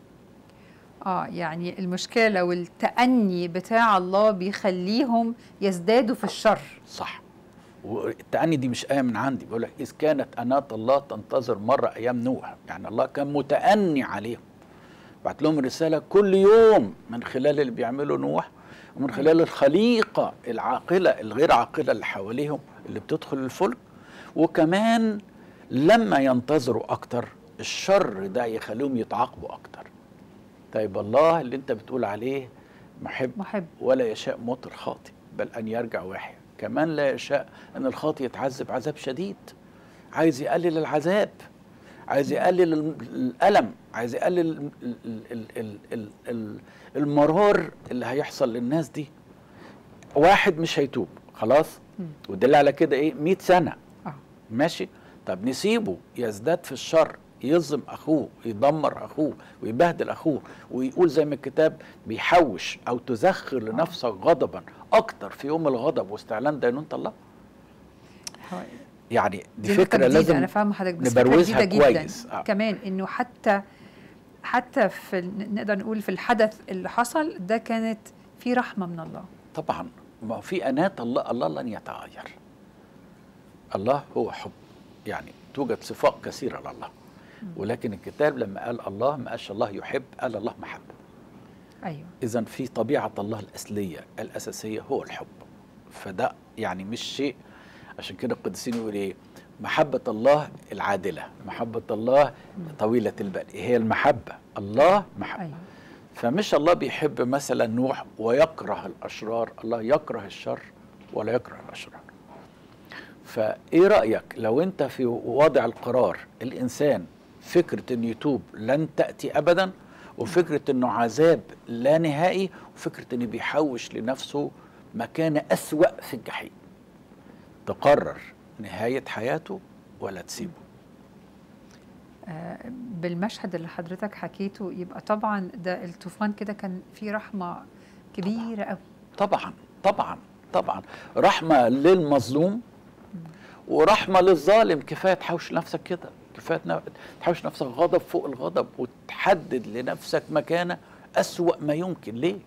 اه يعني المشكلة لو التأني بتاع الله بيخليهم يزدادوا في الشر صح والتأني دي مش آية من عندي بيقول لك إذ كانت أناة الله تنتظر مرة أيام نوح يعني الله كان متأني عليهم بعت لهم رسالة كل يوم من خلال اللي بيعمله نوح ومن خلال الخليقة العاقلة الغير عاقلة اللي حواليهم اللي بتدخل الفلك وكمان لما ينتظروا أكتر الشر ده يخليهم يتعاقبوا أكتر طيب الله اللي انت بتقول عليه محب محب ولا يشاء موت الخاطئ بل أن يرجع ويحيا كمان لا يشاء أن الخاطئ يتعذب عذاب شديد عايز يقلل العذاب عايز يقلل الم- الألم عايز يقلل ال- ال- ال- ال- ال- ال- المرار اللي هيحصل للناس دي واحد مش هيتوب خلاص مم. والدليل على كده ايه 100 سنة اه ماشي طب نسيبه يزداد في الشر يظلم اخوه يدمر اخوه ويبهدل اخوه ويقول زي ما الكتاب بيحوش او تزخر لنفسك غضبا اكتر في يوم الغضب واستعلان دينونة الله هو- يعني دي, دي نقطة فكره جديدة لازم أنا فاهمة حضرتك بس فكرة نبروزها جديدة جدا كويس. آه. كمان إنه حتى حتى في ال- نقدر نقول في الحدث اللي حصل ده كانت في رحمة من الله طبعا ما في اناه الله الله لن يتغير الله هو حب يعني توجد صفات كثيره لله ولكن الكتاب لما قال الله ما قالش الله يحب قال الله محبه أيوه اذا في طبيعه الله الاصليه الاساسيه هو الحب فده يعني مش شيء عشان كده القديسين يقول ايه محبه الله العادله محبه الله طويله البال هي المحبه الله محبه أيوه فمش الله بيحب مثلا نوح ويكره الاشرار الله يكره الشر ولا يكره الاشرار فايه رايك لو انت في وضع القرار الانسان فكره انه يتوب لن تاتي ابدا وفكره انه عذاب لا نهائي وفكره انه بيحوش لنفسه مكانه اسوا في الجحيم تقرر نهايه حياته ولا تسيبه آه، بالمشهد اللي حضرتك حكيته يبقى طبعا ده الطوفان كده كان فيه رحمة كبيرة قوي طبعا طبعا طبعا رحمه للمظلوم ورحمه للظالم كفايه تحوش نفسك كده كفايه ن- تحوش نفسك غضب فوق الغضب وتحدد لنفسك مكانه أسوأ ما يمكن ليه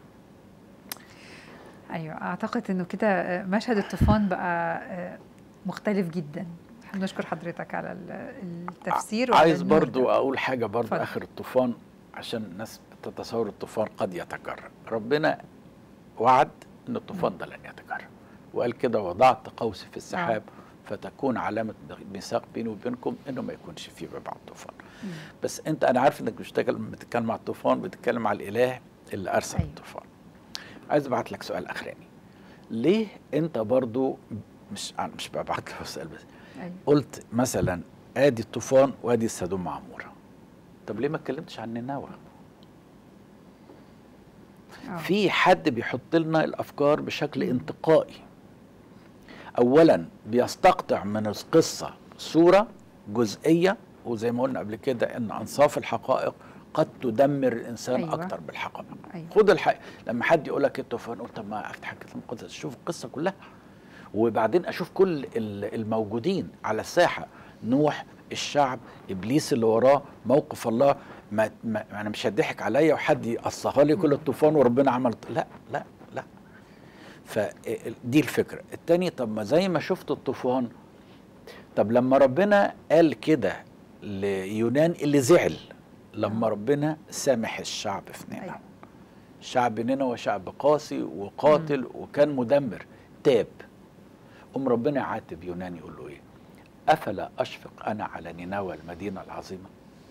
ايوه اعتقد انه كده آه، مشهد الطوفان بقى آه، مختلف جدا نشكر حضرتك على ال- التفسير وعلى عايز النور برضو ده. اقول حاجه برضو اتفضل. اخر الطوفان عشان الناس تتصور الطوفان قد يتكرر ربنا وعد ان الطوفان ده لن يتكرر وقال كده وضعت قوسي في السحاب فتكون علامه ميثاق بيني وبينكم انه ما يكونش في بعد طوفان مم. بس انت انا عارف انك بتشتغل بتتكلم على الطوفان بتتكلم على الاله اللي ارسل أيوة. الطوفان عايز ابعت لك سؤال اخراني ليه انت برضو مش أنا مش ببعت لك سؤال بس أيوة. قلت مثلا ادي الطوفان وادي السدوم معموره طب ليه ما اتكلمتش عن نينوى آه. في حد بيحط لنا الافكار بشكل انتقائي اولا بيستقطع من القصه صوره جزئيه وزي ما قلنا قبل كده ان انصاف الحقائق قد تدمر الانسان أيوة. أيوة. اكتر بالحقبه أيوة. خد الحق لما حد يقول لك الطوفان قول طب ما افتح الكتاب المقدس اشوف القصه كلها وبعدين اشوف كل ال- الموجودين على الساحه نوح الشعب ابليس اللي وراه موقف الله ما, ما انا مش هضحك عليا وحد يقصها لي كل الطوفان وربنا عمل لا لا لا فدي الفكره التاني طب ما زي ما شفت الطوفان طب لما ربنا قال كده ليونان اللي زعل لما ربنا سامح الشعب في نينوى أيوة. شعب نينوى شعب قاسي وقاتل وكان مدمر تاب قوم ربنا يعاتب يونان يقول له ايه افلا اشفق انا على نينوى المدينه العظيمه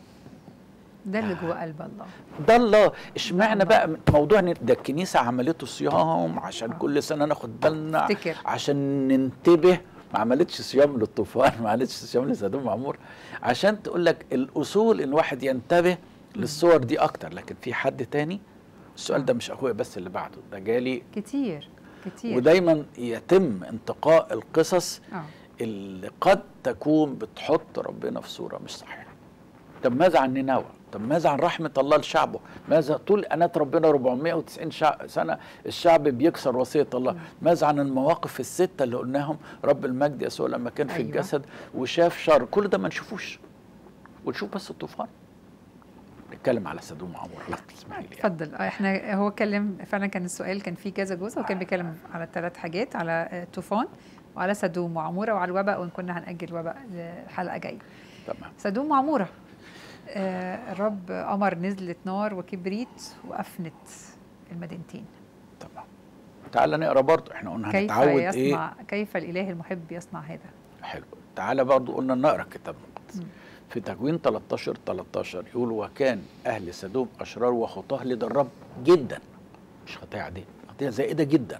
ده اللي جوه قلب الله ده الله اشمعنى بقى موضوع إن ده الكنيسه عملته صيام عشان كل سنه ناخد بالنا افتكر. عشان ننتبه ما عملتش صيام للطوفان ما عملتش صيام لسدوم وعمور عشان تقول لك الاصول ان الواحد ينتبه للصور دي اكتر لكن في حد تاني السؤال ده مش اخويا بس اللي بعده ده جالي كتير كتير ودايما يتم انتقاء القصص اه اللي قد تكون بتحط ربنا في صوره مش صحيحه طب ماذا عن نينوى طب ماذا عن رحمه الله لشعبه ماذا طول انات ربنا 490 شع... سنه الشعب بيكسر وصيه الله ماذا عن المواقف السته اللي قلناهم رب المجد يسوع لما كان في أيوة. الجسد وشاف شر كل ده ما نشوفوش ونشوف بس الطوفان نتكلم على سدوم وعمور لا تسمحي لي يعني. اتفضل آه، احنا هو اتكلم فعلا كان السؤال كان فيه كذا جزء وكان بيتكلم على ثلاث حاجات على آه، الطوفان وعلى سدوم وعموره وعلى الوباء وان كنا هنأجل الوباء لحلقه جايه تمام سدوم وعموره آه، الرب امر نزلت نار وكبريت وافنت المدينتين تمام تعال نقرا برضه احنا قلنا كيف هنتعود ايه يصنع كيف الاله المحب يصنع هذا حلو تعالى برضو قلنا نقرا الكتاب المقدس مم. في تكوين 13 13 يقول وكان اهل سدوم اشرار وخطاه لدى الرب جدا مش خطيه عاديه خطيه زائده جدا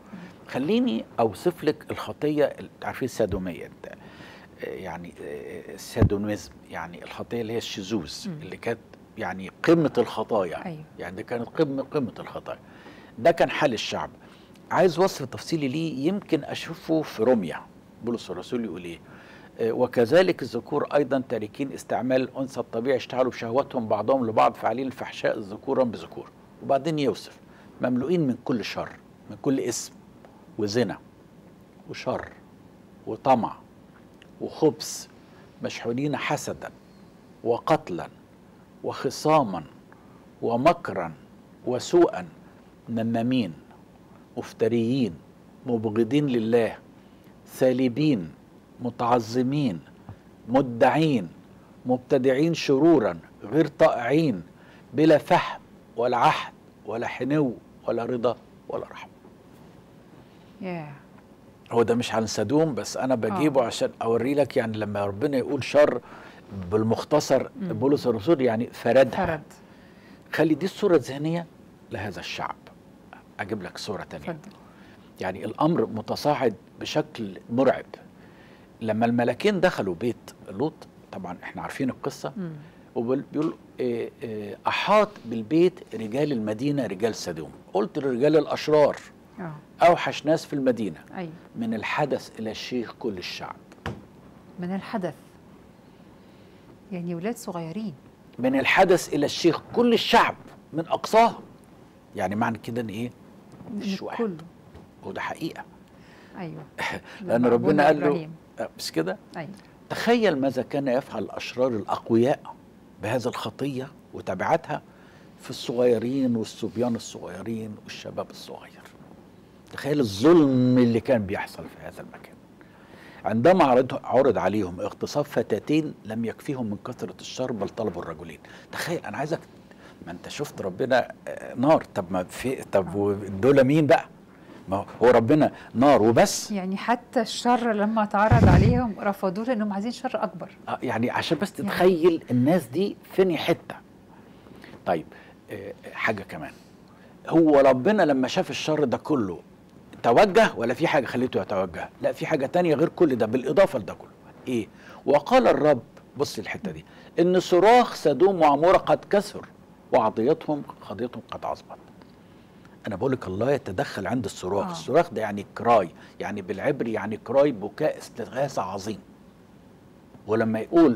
خليني اوصف لك الخطيه اللي عارفين السادوميه انت آه، يعني آه، السادوميزم يعني الخطيه اللي هي الشذوذ مم. اللي كانت يعني قمه الخطايا أيوة. يعني دي كانت قمه قمه الخطايا ده كان حال الشعب عايز وصف تفصيلي ليه يمكن اشوفه في روميا بولس الرسول يقول ايه آه، وكذلك الذكور ايضا تاركين استعمال الانثى الطبيعي اشتغلوا بشهوتهم بعضهم لبعض فاعلين الفحشاء ذكورا بذكور وبعدين يوصف مملوئين من كل شر من كل اسم وزنا وشر وطمع وخبث مشحونين حسدا وقتلا وخصاما ومكرا وسوءا نمامين مفتريين مبغضين لله سالبين متعظمين مدعين مبتدعين شرورا غير طائعين بلا فهم ولا عهد ولا حنو ولا رضا ولا رحمه ياه هو ده مش عن سدوم بس انا بجيبه آه. عشان اوري لك يعني لما ربنا يقول شر بالمختصر مم. بولس الرسول يعني فردها فرد خلي دي الصوره الذهنيه لهذا الشعب اجيب لك صوره تانية اتفضل يعني الامر متصاعد بشكل مرعب لما الملكين دخلوا بيت لوط طبعا احنا عارفين القصه مم. وبيقول إيه إيه احاط بالبيت رجال المدينه رجال سدوم قلت للرجال الاشرار اه اوحش ناس في المدينه ايوه من الحدث الى الشيخ كل الشعب من الحدث يعني ولاد صغيرين من الحدث الى الشيخ كل الشعب من اقصاه يعني معنى كده ان ايه مش واحد كله وده حقيقه ايوه لان لما ربنا أبونا قال له إبراهيم. آه، مش كده ايوه تخيل ماذا كان يفعل الاشرار الاقوياء بهذه الخطيه وتبعاتها في الصغيرين والصبيان الصغيرين والشباب الصغير تخيل الظلم اللي كان بيحصل في هذا المكان عندما عرض, عرض عليهم اغتصاب فتاتين لم يكفيهم من كثرة الشر بل طلبوا الرجلين تخيل انا عايزك ما انت شفت ربنا آه، نار طب ما في طب ودول مين بقى ما هو- هو ربنا نار وبس يعني حتى الشر لما اتعرض عليهم رفضوه لانهم عايزين شر اكبر آه، يعني عشان بس تتخيل الناس دي فين حته طيب آه، حاجه كمان هو ربنا لما شاف الشر ده كله توجه ولا في حاجه خليته يتوجه لا في حاجه تانية غير كل ده بالاضافه لده كله ايه وقال الرب بص الحته دي ان صراخ سدوم وعموره قد كسر وعضيتهم قضيتهم قد عظمت انا بقول لك الله يتدخل عند الصراخ آه. آه. الصراخ ده يعني كراي يعني بالعبري يعني كراي بكاء استغاثه عظيم ولما يقول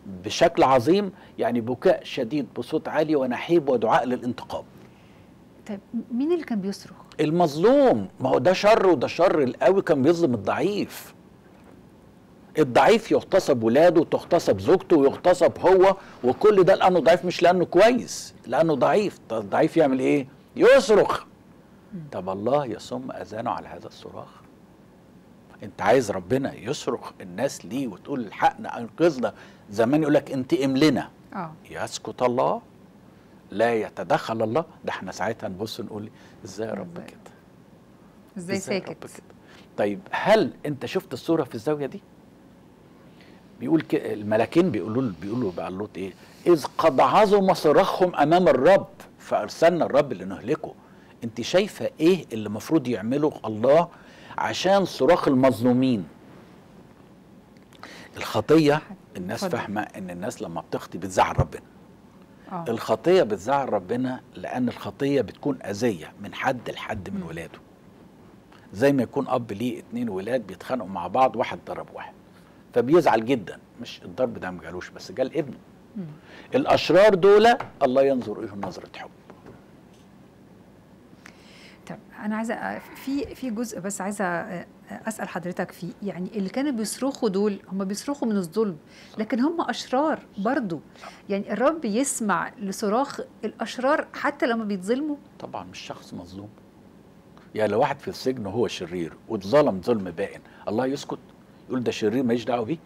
بشكل عظيم يعني بكاء شديد بصوت عالي ونحيب ودعاء للانتقام طيب مين اللي كان بيصرخ المظلوم ما هو ده شر وده شر القوي كان بيظلم الضعيف الضعيف يغتصب ولاده وتغتصب زوجته ويغتصب هو وكل ده لانه ضعيف مش لانه كويس لانه ضعيف طب الضعيف يعمل ايه يصرخ طب الله يصم اذانه على هذا الصراخ انت عايز ربنا يصرخ الناس ليه وتقول الحقنا انقذنا زمان يقول لك انتقم لنا اه يسكت الله لا يتدخل الله ده احنا ساعتها نبص نقول ازاي يا رب إزاي؟ كده ازاي إزاي يا رب ساكت كده؟ طيب هل انت شفت الصوره في الزاويه دي بيقول ك... الملاكين بيقولوا له بيقولوا بقى لوط ايه اذ قد عظم صراخهم امام الرب فارسلنا الرب لنهلكه انت شايفه ايه اللي المفروض يعمله الله عشان صراخ المظلومين الخطيه الناس اتفضل. فاهمه ان الناس لما بتخطي بتزعل ربنا اه الخطيه بتزعل ربنا لان الخطيه بتكون اذيه من حد لحد من مم. ولاده زي ما يكون اب ليه اتنين ولاد بيتخانقوا مع بعض واحد ضرب واحد فبيزعل جدا مش الضرب ده ما جالوش بس جال ابنه مم. الاشرار دول الله ينظر اليهم نظره حب طب انا عايزه أ- في في جزء بس عايزه أ- اسال حضرتك فيه يعني اللي كانوا بيصرخوا دول هم بيصرخوا من الظلم لكن هم اشرار برضو يعني الرب يسمع لصراخ الاشرار حتى لما بيتظلموا طبعا مش شخص مظلوم يعني لو واحد في السجن وهو شرير واتظلم ظلم بائن الله يسكت يقول ده شرير ماليش دعوه بيه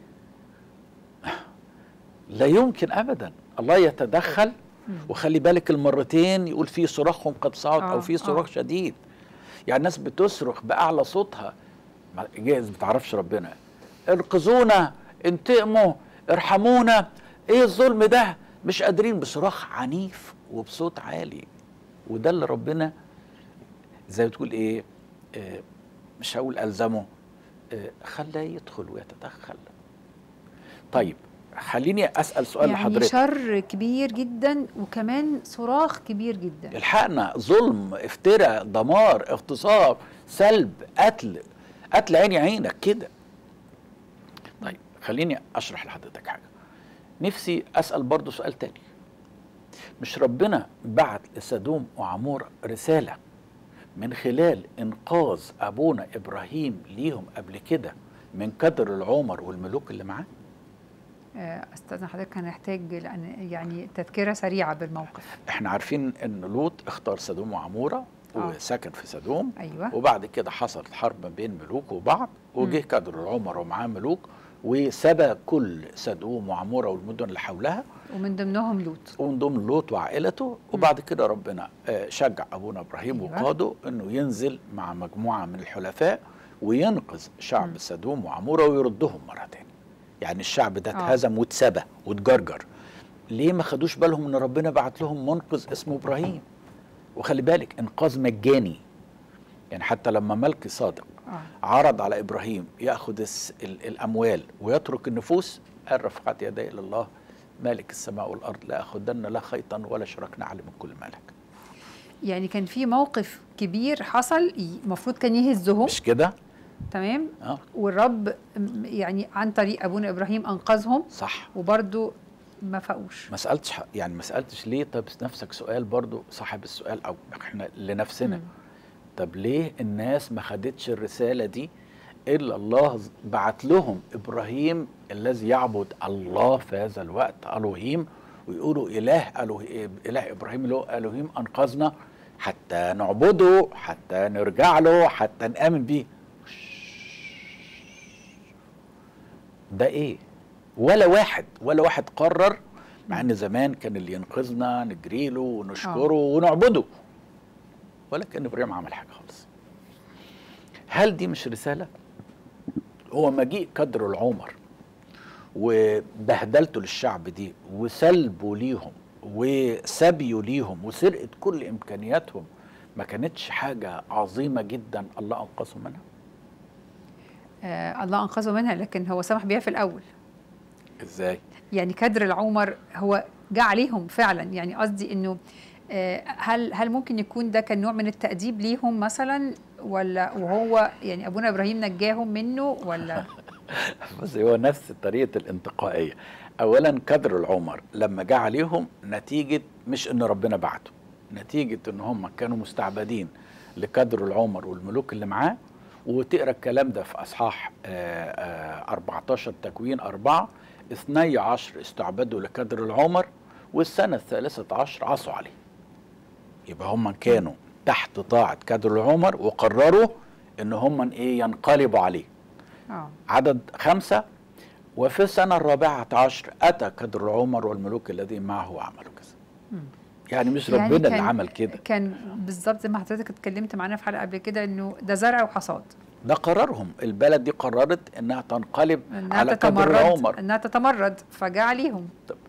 لا يمكن ابدا الله يتدخل مم. وخلي بالك المرتين يقول في صراخهم قد صعد آه، او في صراخ آه. شديد يعني الناس بتصرخ باعلى صوتها ما- جايز ما تعرفش ربنا انقذونا انتقموا ارحمونا ايه الظلم ده مش قادرين بصراخ عنيف وبصوت عالي وده اللي ربنا زي ما تقول ايه آه مش هقول الزمه آه خلاه يدخل ويتدخل طيب خليني اسال سؤال يعني لحضرتك شر كبير جدا وكمان صراخ كبير جدا الحقنا ظلم افتراء دمار اغتصاب سلب قتل قتل عيني عينك كده طيب خليني اشرح لحضرتك حاجه نفسي اسال برضو سؤال تاني مش ربنا بعت لسدوم وعمور رساله من خلال انقاذ ابونا ابراهيم ليهم قبل كده من كدر العمر والملوك اللي معاه آه، استاذن حضرتك هنحتاج لان يعني تذكره سريعه بالموقف احنا عارفين ان لوط اختار سدوم وعموره آه. وسكن في سدوم ايوه وبعد كده حصلت حرب ما بين ملوك وبعض وجه مم. كدر العمر ومعاه ملوك وسبى كل سدوم وعموره والمدن اللي حولها ومن ضمنهم لوط ومن ضمن لوط وعائلته وبعد كده ربنا آه، شجع ابونا ابراهيم أيوة. وقاده انه ينزل مع مجموعه من الحلفاء وينقذ شعب مم. سدوم وعموره ويردهم مره تاني يعني الشعب ده آه. اتهزم واتسبى واتجرجر ليه ما خدوش بالهم ان ربنا بعت لهم منقذ اسمه ابراهيم وخلي بالك انقاذ مجاني يعني حتى لما ملك صادق اه عرض على ابراهيم ياخذ الس- ال- الاموال ويترك النفوس قال رفعت يدي الى الله مالك السماء والارض لا اخذن لا خيطا ولا شركنا عليه من كل مالك يعني كان في موقف كبير حصل المفروض كان يهزهم مش كده تمام اه والرب م- يعني عن طريق ابونا ابراهيم انقذهم صح وبرده ما فاقوش ما سالتش ح- يعني ما سالتش ليه طب نفسك سؤال برضو صاحب السؤال او احنا لنفسنا مم. طب ليه الناس ما خدتش الرساله دي الا الله ز- بعت لهم ابراهيم الذي يعبد الله في هذا الوقت الوهيم ويقولوا اله ألوه اله ابراهيم اللي هو الوهيم انقذنا حتى نعبده حتى نرجع له حتى نامن بيه ده ايه ولا واحد ولا واحد قرر مع ان زمان كان اللي ينقذنا نجري له ونشكره ونعبده ولا كان ابراهيم عمل حاجه خالص هل دي مش رساله هو مجيء كدر العمر وبهدلته للشعب دي وسلبه ليهم وسبيه ليهم وسرقه كل امكانياتهم ما كانتش حاجه عظيمه جدا الله انقذهم منها آه الله انقذه منها لكن هو سمح بيها في الاول ازاي يعني كدر العمر هو جه عليهم فعلا يعني قصدي انه آه، هل هل ممكن يكون ده كان نوع من التأديب ليهم مثلا ولا وهو يعني ابونا ابراهيم نجاهم منه ولا بس هو نفس طريقه الانتقائيه اولا كدر العمر لما جه عليهم نتيجه مش ان ربنا بعته نتيجه ان هم كانوا مستعبدين لكدر العمر والملوك اللي معاه وتقرا الكلام ده في اصحاح آه، آه، 14 تكوين أربعة اثني عشر استعبدوا لكدر العمر والسنة الثالثة عشر عصوا عليه يبقى هم كانوا تحت طاعة كدر العمر وقرروا ان هم ايه ينقلبوا عليه اه عدد خمسة وفي السنة الرابعة عشر أتى كدر العمر والملوك الذين معه وعملوا كذا مم. يعني مش يعني ربنا اللي كان- عمل كده كان بالظبط زي ما حضرتك اتكلمت معانا في حلقه قبل كده انه ده زرع وحصاد ده قرارهم البلد دي قررت انها تنقلب انها على كدر تتمرد العمر انها تتمرد فجاء عليهم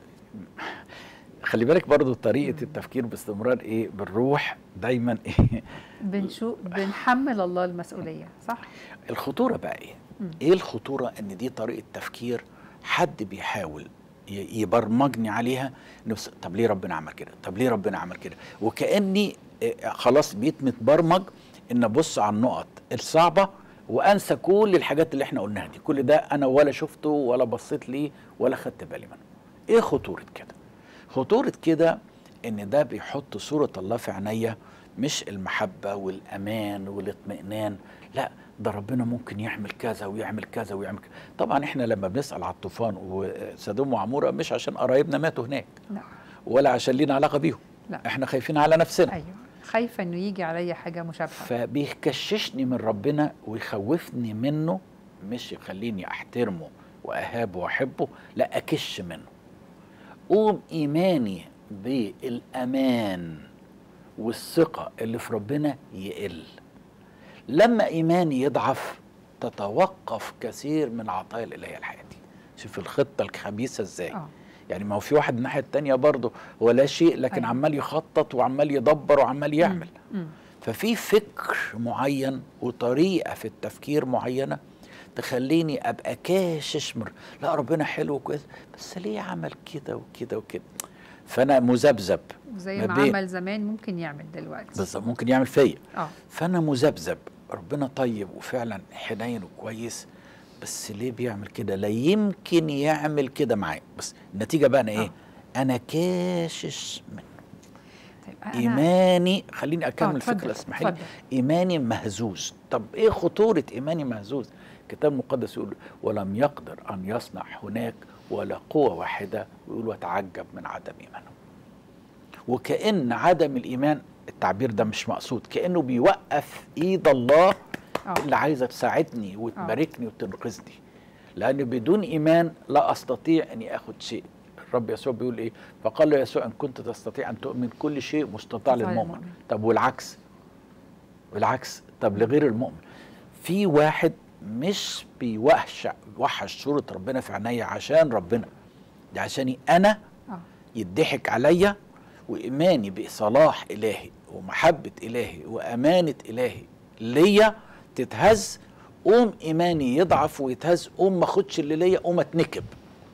خلي بالك برضو طريقة التفكير باستمرار ايه بالروح دايما ايه بنشو بنحمل الله المسؤوليه صح؟ الخطورة بقى ايه مم. ايه الخطورة ان دي طريقة تفكير حد بيحاول ي- يبرمجني عليها نفس طب ليه ربنا عمل كده طب ليه ربنا عمل كده وكأني إيه، خلاص بقيت متبرمج ان ابص على النقط الصعبة وانسى كل الحاجات اللي احنا قلناها دي كل ده انا ولا شفته ولا بصيت ليه ولا خدت بالي منه ايه خطورة كده خطورة كده ان ده بيحط صورة الله في عينيا مش المحبة والامان والاطمئنان لا ده ربنا ممكن يعمل كذا ويعمل كذا ويعمل كذا طبعا احنا لما بنسأل على الطوفان وسدوم وعمورة مش عشان قرايبنا ماتوا هناك لا ولا عشان لينا علاقة بيهم لا احنا خايفين على نفسنا ايوه خايفه انه يجي عليا حاجه مشابهه فبيكششني من ربنا ويخوفني منه مش يخليني احترمه واهابه واحبه لا اكش منه قوم ايماني بالامان والثقه اللي في ربنا يقل لما ايماني يضعف تتوقف كثير من عطايا الالهيه لحياتي شوف الخطه الخبيثه ازاي اه يعني ما هو في واحد الناحيه التانيه برضه هو لا شيء لكن أيوة. عمال يخطط وعمال يدبر وعمال يعمل مم. ففي فكر معين وطريقه في التفكير معينه تخليني ابقى كاشش مر لا ربنا حلو وكويس بس ليه عمل كده وكده وكده فانا مذبذب زي ما ما بين- عمل زمان ممكن يعمل دلوقتي بس ممكن يعمل فيا اه فانا مذبذب ربنا طيب وفعلا حنين وكويس بس ليه بيعمل كده لا يمكن يعمل كده معايا بس النتيجه بقى انا ايه آه. انا كاشش منه طيب أنا ايماني خليني اكمل آه، اتفضل، الفكره اسمحي لي اتفضل. ايماني مهزوز طب ايه خطوره ايماني مهزوز الكتاب المقدس يقول ولم يقدر ان يصنع هناك ولا قوه واحده ويقول وتعجب من عدم ايمانه وكأن عدم الإيمان التعبير ده مش مقصود كأنه بيوقف إيد الله آه. اللي عايزة تساعدني وتباركني وتنقذني لأن بدون إيمان لا أستطيع أني أخذ شيء الرب يسوع بيقول إيه فقال له يسوع إن كنت تستطيع أن تؤمن كل شيء مستطاع مستطاع للمؤمن للمؤمن. طب والعكس والعكس طب لغير المؤمن في واحد مش بيوحش وحش صورة ربنا في عينيا عشان ربنا ده عشاني أنا اه يضحك عليا وإيماني بصلاح إلهي ومحبة إلهي وأمانة إلهي ليا تتهز قوم إيماني يضعف ويتهز قوم ما أخدش اللي ليا قوم أتنكب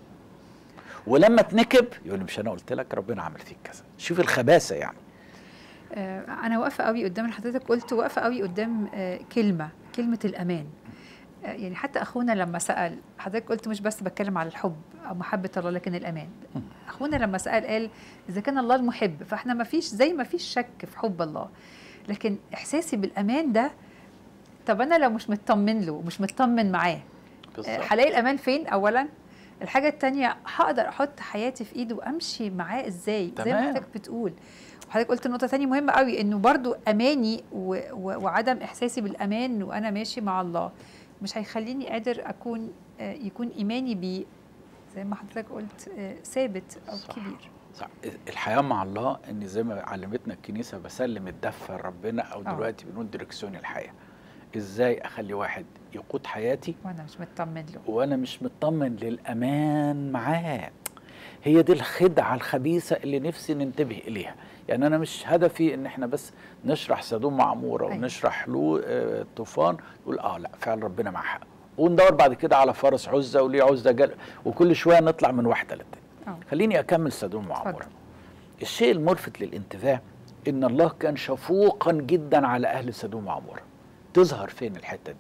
ولما اتنكب يقول لي مش أنا قلت لك ربنا عمل فيك كذا شوف الخباثة يعني آه، انا واقفه قوي قدام اللي حضرتك قلت واقفه قوي قدام آه، كلمه كلمه الامان آه، يعني حتى اخونا لما سال حضرتك قلت مش بس بتكلم على الحب او محبه الله لكن الامان اخونا لما سال قال اذا كان الله المحب فاحنا ما فيش زي ما فيش شك في حب الله لكن احساسي بالامان ده طب انا لو مش مطمن له مش مطمن معاه آه، هلاقي الامان فين اولا الحاجه التانية هقدر احط حياتي في ايده وامشي معاه ازاي زي ما تمام. حضرتك بتقول وحضرتك قلت نقطه تانية مهمه قوي انه برضو اماني و... و... وعدم احساسي بالامان وانا ماشي مع الله مش هيخليني قادر اكون آه، يكون ايماني بيه زي ما حضرتك قلت آه، ثابت او صح. كبير صح الحياة مع الله ان زي ما علمتنا الكنيسة بسلم الدفة لربنا او آه. دلوقتي بنقول دركسيون الحياة ازاي اخلي واحد يقود حياتي وانا مش مطمن له وانا مش مطمن للامان معاه هي دي الخدعه الخبيثه اللي نفسي ننتبه اليها يعني انا مش هدفي ان احنا بس نشرح سدوم معموره أيوة. ونشرح له آه، طوفان نقول اه لا فعلا ربنا معاه حق وندور بعد كده على فرس عزه وليه عزه جل وكل شويه نطلع من واحده للتانيه اه خليني اكمل سدوم وعموره اتفضل. الشيء الملفت للانتباه ان الله كان شفوقا جدا على اهل سدوم وعموره تظهر فين الحته دي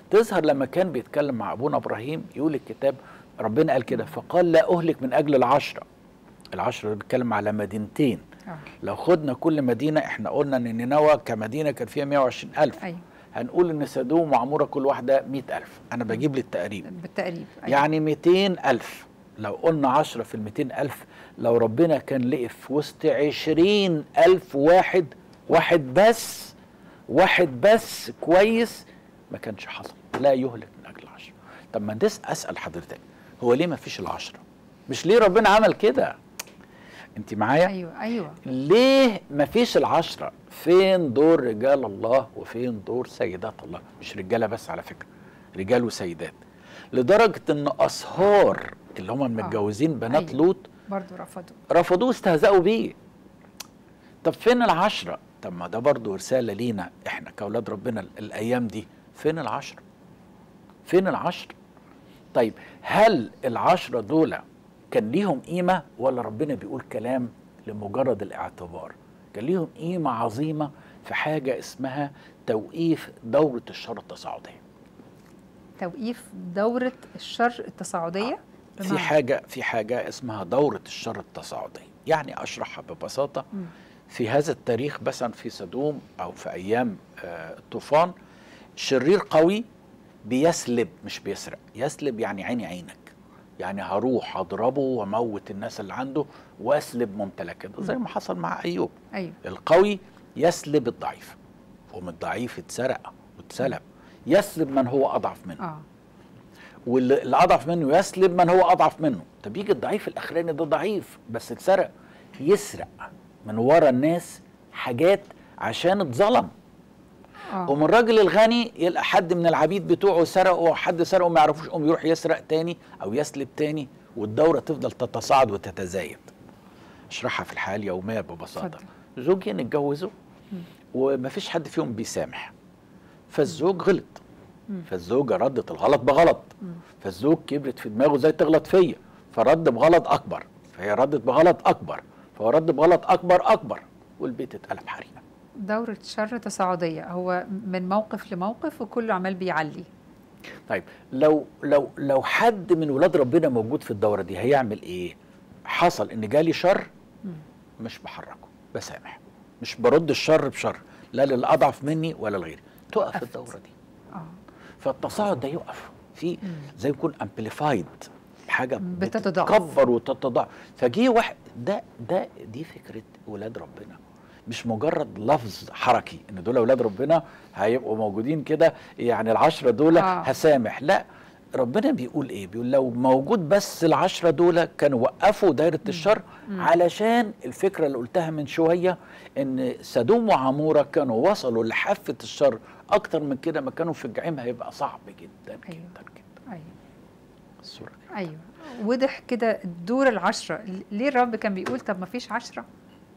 تظهر لما كان بيتكلم مع ابونا ابراهيم يقول الكتاب ربنا قال كده فقال لا اهلك من اجل العشره العشره اللي بيتكلم على مدينتين آه. لو خدنا كل مدينه احنا قلنا ان نينوى كمدينه كان فيها 120 الف ايوه هنقول ان سدوم وعموره كل واحده 100 الف انا بجيب للتقريب بالتقريب أيوة. يعني 200 ألف لو قلنا 10 في ال 200 ألف لو ربنا كان لقي في وسط 20 ألف واحد واحد بس واحد بس كويس ما كانش حصل لا يهلك من أجل العشرة طب ما نس أسأل حضرتك هو ليه ما فيش العشرة مش ليه ربنا عمل كده انت معايا ايوه ايوه ليه ما فيش العشرة فين دور رجال الله وفين دور سيدات الله مش رجالة بس على فكرة رجال وسيدات لدرجة ان أصهار اللي هم المتجوزين بنات أيوة. لوط برضو رفضوا رفضوه استهزأوا بيه طب فين العشرة طب ما ده برضو رسالة لينا احنا كأولاد ربنا ال- الأيام دي فين العشرة فين العشرة طيب هل العشرة دول كان ليهم قيمة ولا ربنا بيقول كلام لمجرد الاعتبار كان ليهم قيمة عظيمة في حاجة اسمها توقيف دورة الشر التصاعدية توقيف دورة الشر التصاعدية في بمعنى- حاجة في حاجة اسمها دورة الشر التصاعدية يعني أشرحها ببساطة مم. في هذا التاريخ مثلا في سدوم أو في أيام آه، الطوفان شرير قوي بيسلب مش بيسرق يسلب يعني عيني عينك يعني هروح اضربه واموت الناس اللي عنده واسلب ممتلكاته زي ما حصل مع ايوب ايوه القوي يسلب الضعيف ومن الضعيف اتسرق واتسلب يسلب من هو اضعف منه اه واللي اللي اضعف منه يسلب من هو اضعف منه طب يجي الضعيف الاخراني ده ضعيف بس اتسرق يسرق من ورا الناس حاجات عشان اتظلم اه ومن الراجل الغني يلقى حد من العبيد بتوعه سرقه وحد سرقه ما يعرفوش قوم يروح يسرق تاني او يسلب تاني والدوره تفضل تتصاعد وتتزايد اشرحها في الحياه اليوميه ببساطه اتفضل. زوجين اتجوزوا ومفيش حد فيهم بيسامح فالزوج غلط فالزوجه ردت الغلط بغلط فالزوج كبرت في دماغه زي تغلط فيا فرد بغلط اكبر فهي ردت بغلط اكبر فهو رد بغلط اكبر اكبر والبيت اتقلب حريقه دورة شر تصاعدية هو من موقف لموقف وكله عمال بيعلي طيب لو لو لو حد من ولاد ربنا موجود في الدوره دي هيعمل ايه؟ حصل ان جالي شر مش بحركه بسامح مش برد الشر بشر لا للاضعف مني ولا لغيري تقف وقفت. الدوره دي اه فالتصاعد ده يقف في زي يكون امبليفايد حاجه بتتضاعف. بتتكبر وتتضاعف فجي واحد ده ده دي فكره ولاد ربنا مش مجرد لفظ حركي ان دول اولاد ربنا هيبقوا موجودين كده يعني العشره دول آه. هسامح لا ربنا بيقول ايه بيقول لو موجود بس العشره دول كانوا وقفوا دايره الشر علشان الفكره اللي قلتها من شويه ان سدوم وعموره كانوا وصلوا لحافه الشر اكتر من كده ما كانوا في الجحيم هيبقى صعب جدا أيوة. جدا جدا ايوه الصوره دي ايوه وضح كده دور العشرة ليه الرب كان بيقول طب ما فيش عشرة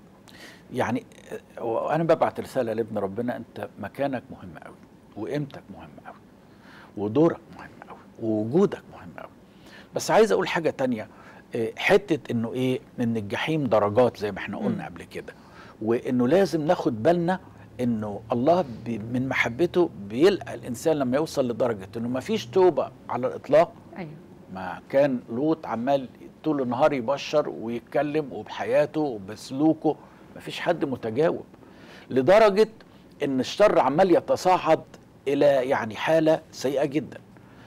يعني آه، وانا ببعت رساله لابن ربنا انت مكانك مهم قوي وقيمتك مهم قوي ودورك مهم قوي ووجودك مهم قوي بس عايز اقول حاجه تانية آه، حته انه ايه ان الجحيم درجات زي ما احنا مم. قلنا قبل كده وانه لازم ناخد بالنا انه الله بي من محبته بيلقى الانسان لما يوصل لدرجه انه ما فيش توبه على الاطلاق ايوه ما كان لوط عمال طول النهار يبشر ويتكلم وبحياته وبسلوكه ما فيش حد متجاوب لدرجة ان الشر عمال يتصاعد الى يعني حالة سيئة جدا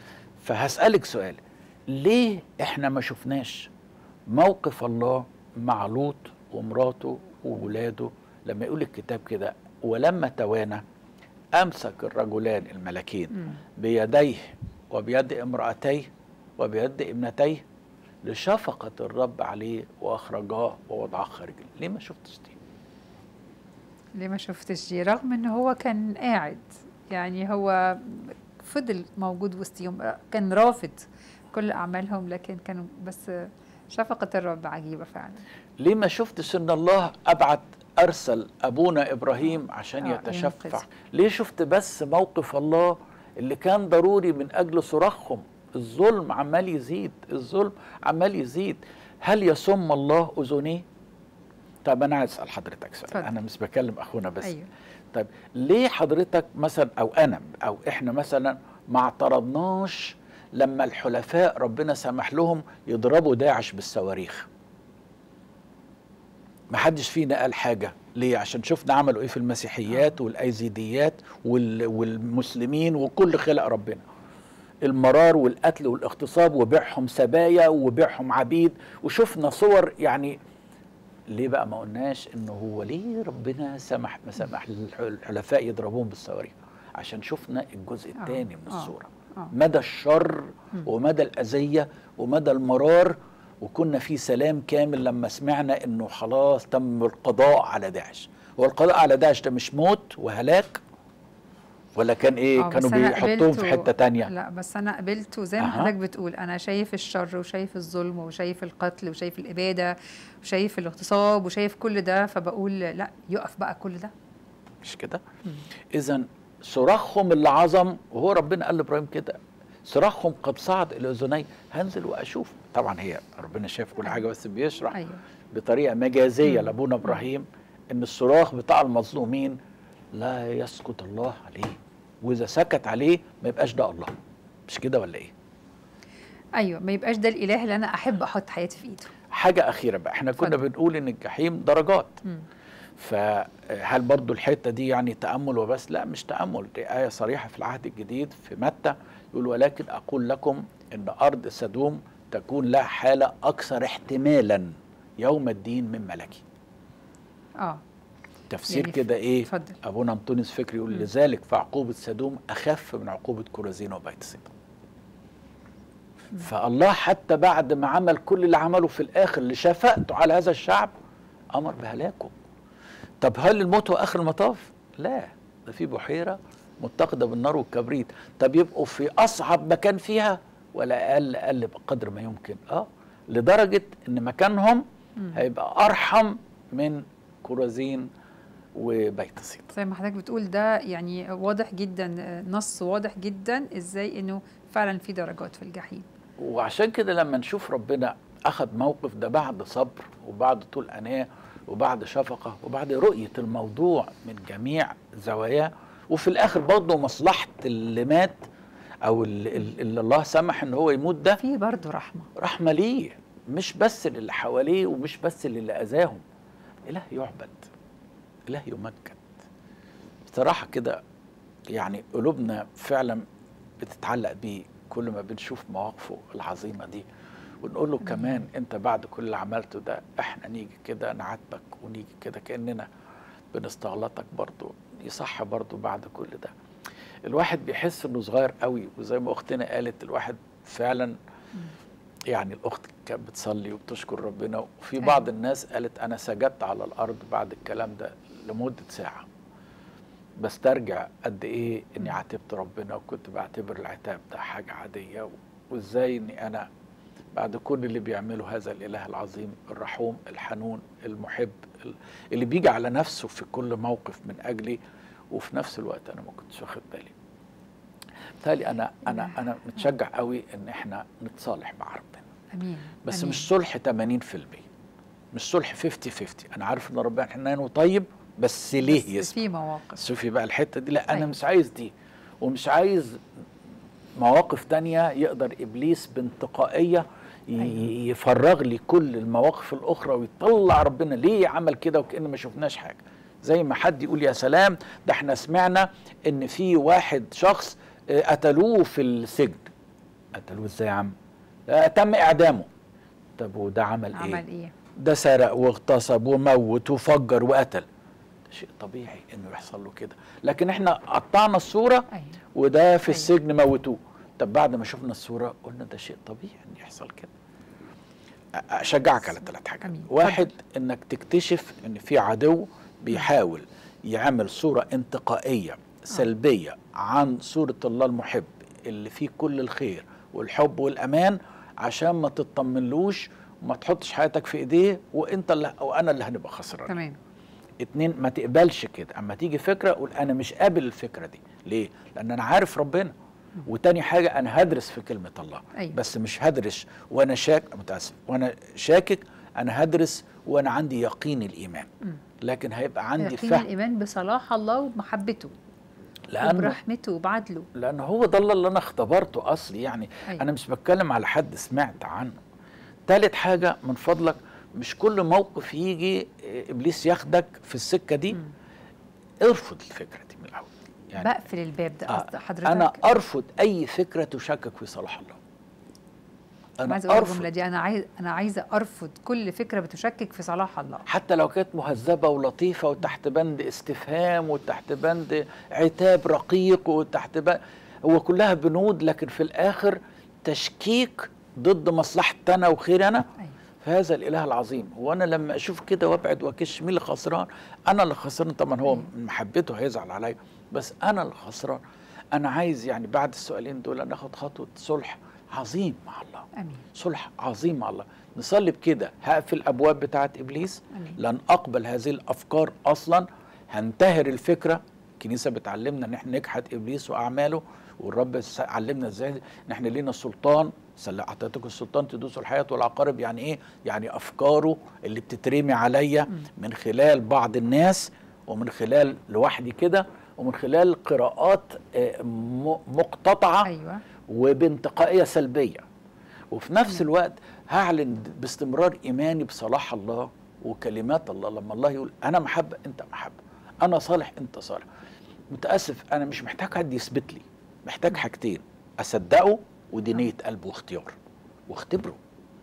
فهسألك سؤال ليه احنا ما شفناش موقف الله مع لوط ومراته وولاده لما يقول الكتاب كده ولما توانى امسك الرجلان الملكين مم. بيديه وبيد امرأتيه وبيد ابنتيه لشفقة الرب عليه وأخرجاه ووضعه خارج ليه ما شفتش دي؟ ليه ما شفتش دي رغم ان هو كان قاعد يعني هو فضل موجود وسطهم كان رافض كل اعمالهم لكن كانوا بس شفقة الرب عجيبة فعلا ليه ما شفتش ان الله ابعت ارسل ابونا ابراهيم عشان آه، يتشفع ينقذ. ليه شفت بس موقف الله اللي كان ضروري من اجل صراخهم الظلم عمال يزيد الظلم عمال يزيد هل يصم الله اذنيه طب انا عايز اسال حضرتك سؤال اتفضل. انا مش بكلم اخونا بس ايوه طيب ليه حضرتك مثلا او انا او احنا مثلا ما اعترضناش لما الحلفاء ربنا سمح لهم يضربوا داعش بالصواريخ ما حدش فينا قال حاجة ليه عشان شفنا عملوا ايه في المسيحيات والايزيديات وال- والمسلمين وكل خلق ربنا المرار والقتل والاغتصاب وبيعهم سبايا وبيعهم عبيد وشفنا صور يعني ليه بقى ما قلناش انه هو ليه ربنا سمح ما سمح للح- الحلفاء يضربوهم بالصواريخ عشان شفنا الجزء آه، الثاني من آه، الصوره آه. مدى الشر ومدى الاذيه ومدى المرار وكنا في سلام كامل لما سمعنا انه خلاص تم القضاء على داعش هو القضاء على داعش ده مش موت وهلاك ولا كان ايه آه، بس كانوا أنا بيحطوهم في قبلته- حته تانية لا بس انا قبلته زي ما أها. حضرتك بتقول انا شايف الشر وشايف الظلم وشايف القتل وشايف الاباده وشايف الاغتصاب وشايف كل ده فبقول لا يقف بقى كل ده مش كده اذا صراخهم اللي عظم وهو ربنا قال لابراهيم كده صراخهم قد صعد الى اذني هنزل واشوف طبعا هي ربنا شايف كل حاجه بس بيشرح ايوه بطريقه مجازيه مم. لابونا ابراهيم ان الصراخ بتاع المظلومين لا يسقط الله عليه واذا سكت عليه ما يبقاش ده الله مش كده ولا ايه ايوه ما يبقاش ده الاله اللي انا احب احط حياتي في ايده حاجه اخيره بقى احنا كنا اتفضل. بنقول ان الجحيم درجات مم. فهل برضو الحتة دي يعني تأمل وبس لا مش تأمل دي آية صريحة في العهد الجديد في متى يقول ولكن أقول لكم إن أرض سدوم تكون لها حالة أكثر احتمالا يوم الدين من ملكي اه تفسير يعني كده إيه اتفضل. أبونا أنطونيوس فكري يقول مم. لذلك فعقوبة سدوم أخف من عقوبة كورازين وبيت صيدا فالله حتى بعد ما عمل كل اللي عمله في الآخر لشفقته على هذا الشعب أمر بهلاكه طب هل الموت هو اخر المطاف؟ لا ده في بحيره متقده بالنار والكبريت طب يبقوا في اصعب مكان فيها ولا اقل اقل بقدر ما يمكن اه لدرجه ان مكانهم مم. هيبقى ارحم من كورازين وبيت صيدا زي ما حضرتك بتقول ده يعني واضح جدا آه، نص واضح جدا ازاي انه فعلا في درجات في الجحيم وعشان كده لما نشوف ربنا اخذ موقف ده بعد صبر وبعد طول اناه وبعد شفقه وبعد رؤيه الموضوع من جميع زواياه وفي الاخر برضه مصلحه اللي مات او اللي, اللي الله سمح ان هو يموت ده في برضه رحمه رحمه ليه مش بس للي حواليه ومش بس للي اذاهم اله يعبد اله يمجد بصراحه كده يعني قلوبنا فعلا بتتعلق بيه كل ما بنشوف مواقفه العظيمه دي ونقول له كمان انت بعد كل اللي عملته ده احنا نيجي كده نعاتبك ونيجي كده كاننا بنستغلطك برضو يصح برضو بعد كل ده الواحد بيحس انه صغير قوي وزي ما اختنا قالت الواحد فعلا يعني الاخت كانت بتصلي وبتشكر ربنا وفي أيوة. بعض الناس قالت انا سجدت على الارض بعد الكلام ده لمده ساعه بسترجع قد ايه اني عاتبت ربنا وكنت بعتبر العتاب ده حاجه عاديه و- وازاي اني انا بعد كل اللي بيعمله هذا الاله العظيم الرحوم الحنون المحب ال- اللي بيجي على نفسه في كل موقف من اجلي وفي نفس الوقت انا ما كنتش واخد بالي بالتالي انا انا انا متشجع قوي ان احنا نتصالح مع ربنا امين بس أمين. مش صلح 80% مش صلح 50 50 انا عارف ان ربنا حنان وطيب بس ليه بس يسمع في مواقف شوفي بقى الحته دي لا انا أيوة. مش عايز دي ومش عايز مواقف تانية يقدر ابليس بانتقائيه ي- أيوة. يفرغ لي كل المواقف الاخرى ويطلع ربنا ليه عمل كده وكأن ما شفناش حاجه زي ما حد يقول يا سلام ده احنا سمعنا ان في واحد شخص آه، قتلوه في السجن قتلوه ازاي يا عم آه، تم اعدامه طب وده عمل, ايه عمل ايه ده سرق واغتصب وموت وفجر وقتل ده شيء طبيعي انه يحصل له كده لكن احنا قطعنا الصوره ايوه وده في أيوة. السجن موتوه طب بعد ما شفنا الصوره قلنا ده شيء طبيعي ان يحصل كده أ- اشجعك على ثلاث حاجات أمين. واحد انك تكتشف ان في عدو بيحاول يعمل صوره انتقائيه سلبيه عن صوره الله المحب اللي فيه كل الخير والحب والامان عشان ما تطمنلوش وما تحطش حياتك في ايديه وانت اللي وانا اللي هنبقى خسران تمام اتنين ما تقبلش كده اما تيجي فكره قول انا مش قابل الفكره دي ليه لان انا عارف ربنا وتاني حاجه انا هدرس في كلمه الله أيوة. بس مش هدرس وانا شاك متاسف وانا شاكك انا هدرس وانا عندي يقين الايمان مم. لكن هيبقى عندي يقين فهم الايمان بصلاح الله ومحبته لانه وبرحمته وبعدله لان هو ده اللي انا اختبرته اصلي يعني أيوة. انا مش بتكلم على حد سمعت عنه تالت حاجه من فضلك مش كل موقف يجي إيه، ابليس ياخدك في السكه دي مم. ارفض الفكره دي من الاول يعني بقفل الباب ده آه، قصد حضرتك انا ارفض اي فكره تشكك في صلاح الله أنا عايزه انا اقول الجمله ارفض دي انا عايز انا عايزه ارفض كل فكره بتشكك في صلاح الله حتى لو كانت مهذبه ولطيفه وتحت بند استفهام وتحت بند عتاب رقيق وتحت بند هو كلها بنود لكن في الاخر تشكيك ضد مصلحتي انا وخيري انا ايوه فهذا الاله العظيم وانا لما اشوف كده وابعد واكش مين اللي خسران انا اللي خسران طبعا هو مم. من محبته هيزعل عليا بس انا اللي خسران انا عايز يعني بعد السؤالين دول ناخد خطوه صلح عظيم مع الله امين صلح عظيم مع الله نصلي بكده هقفل الابواب بتاعت ابليس امين لن اقبل هذه الافكار اصلا هنتهر الفكره الكنيسه بتعلمنا ان احنا نجحد ابليس واعماله والرب س- علمنا ازاي ان احنا لينا سلطان سل- اعطيتكم السلطان تدوسوا الحياه والعقارب يعني ايه يعني افكاره اللي بتترمي عليا مم. من خلال بعض الناس ومن خلال لوحدي كده ومن خلال قراءات آه، م- مقتطعه ايوه وبانتقائيه سلبيه وفي نفس تمام. الوقت هعلن باستمرار ايماني بصلاح الله وكلمات الله لما الله يقول انا محبه انت محبه انا صالح انت صالح متاسف انا مش محتاج حد يثبت لي محتاج حاجتين اصدقه ودي نيه قلب واختيار واختبره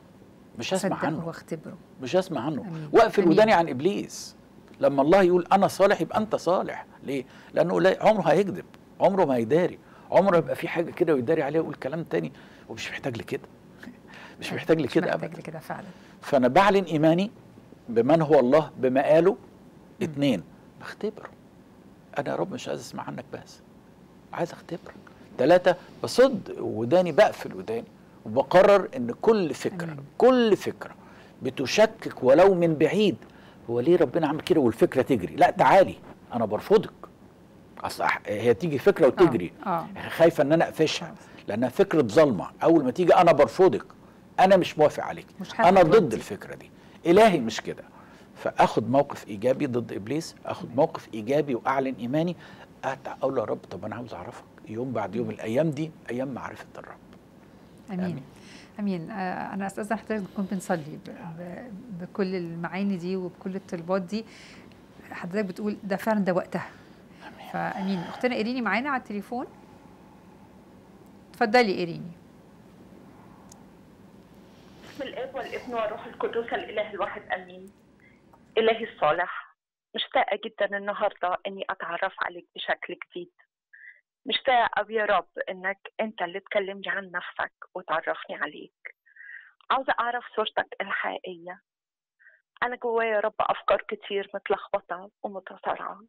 مش هسمع صدقه عنه واختبره مش هسمع عنه أمين. واقفل أمين. وداني عن ابليس لما الله يقول انا صالح يبقى انت صالح ليه لانه لا عمره هيكذب عمره ما هيداري عمره يبقى في حاجه كده ويداري عليها ويقول كلام تاني ومش محتاج لكده مش أيوة، محتاج مش لكده محتاج ابدا لكده فعلا فانا بعلن ايماني بمن هو الله بما قاله اتنين بختبره انا يا رب مش عايز اسمع عنك بس عايز اختبرك ثلاثة بصد وداني بقفل وداني وبقرر ان كل فكرة أمين. كل فكرة بتشكك ولو من بعيد هو ليه ربنا عمل كده والفكرة تجري لا تعالي انا برفضك اصل أح- هي تيجي فكرة وتجري اه خايفة ان انا اقفشها خلاص. لانها فكرة ظلمة اول ما تيجي انا برفضك انا مش موافق عليك مش انا هاخد ضد وقتي. الفكره دي الهي مش كده فاخد موقف ايجابي ضد ابليس اخد موقف ايجابي واعلن ايماني أت- اقول له يا رب طب انا عاوز اعرفك يوم بعد يوم الايام دي ايام معرفه الرب امين آمين. امين آه، انا استاذن حضرتك نكون بنصلي ب- ب- بكل المعاني دي وبكل الطلبات دي حضرتك بتقول ده فعلا ده وقتها فامين اختنا ايريني معانا على التليفون اتفضلي ايريني باسم الاب والابن والروح القدس الاله الواحد امين الهي الصالح مشتاقه جدا النهارده اني اتعرف عليك بشكل جديد مشتاقه قوي يا رب انك انت اللي تكلمني عن نفسك وتعرفني عليك عاوزه اعرف صورتك الحقيقيه انا جوايا يا رب افكار كتير متلخبطه ومتصارعه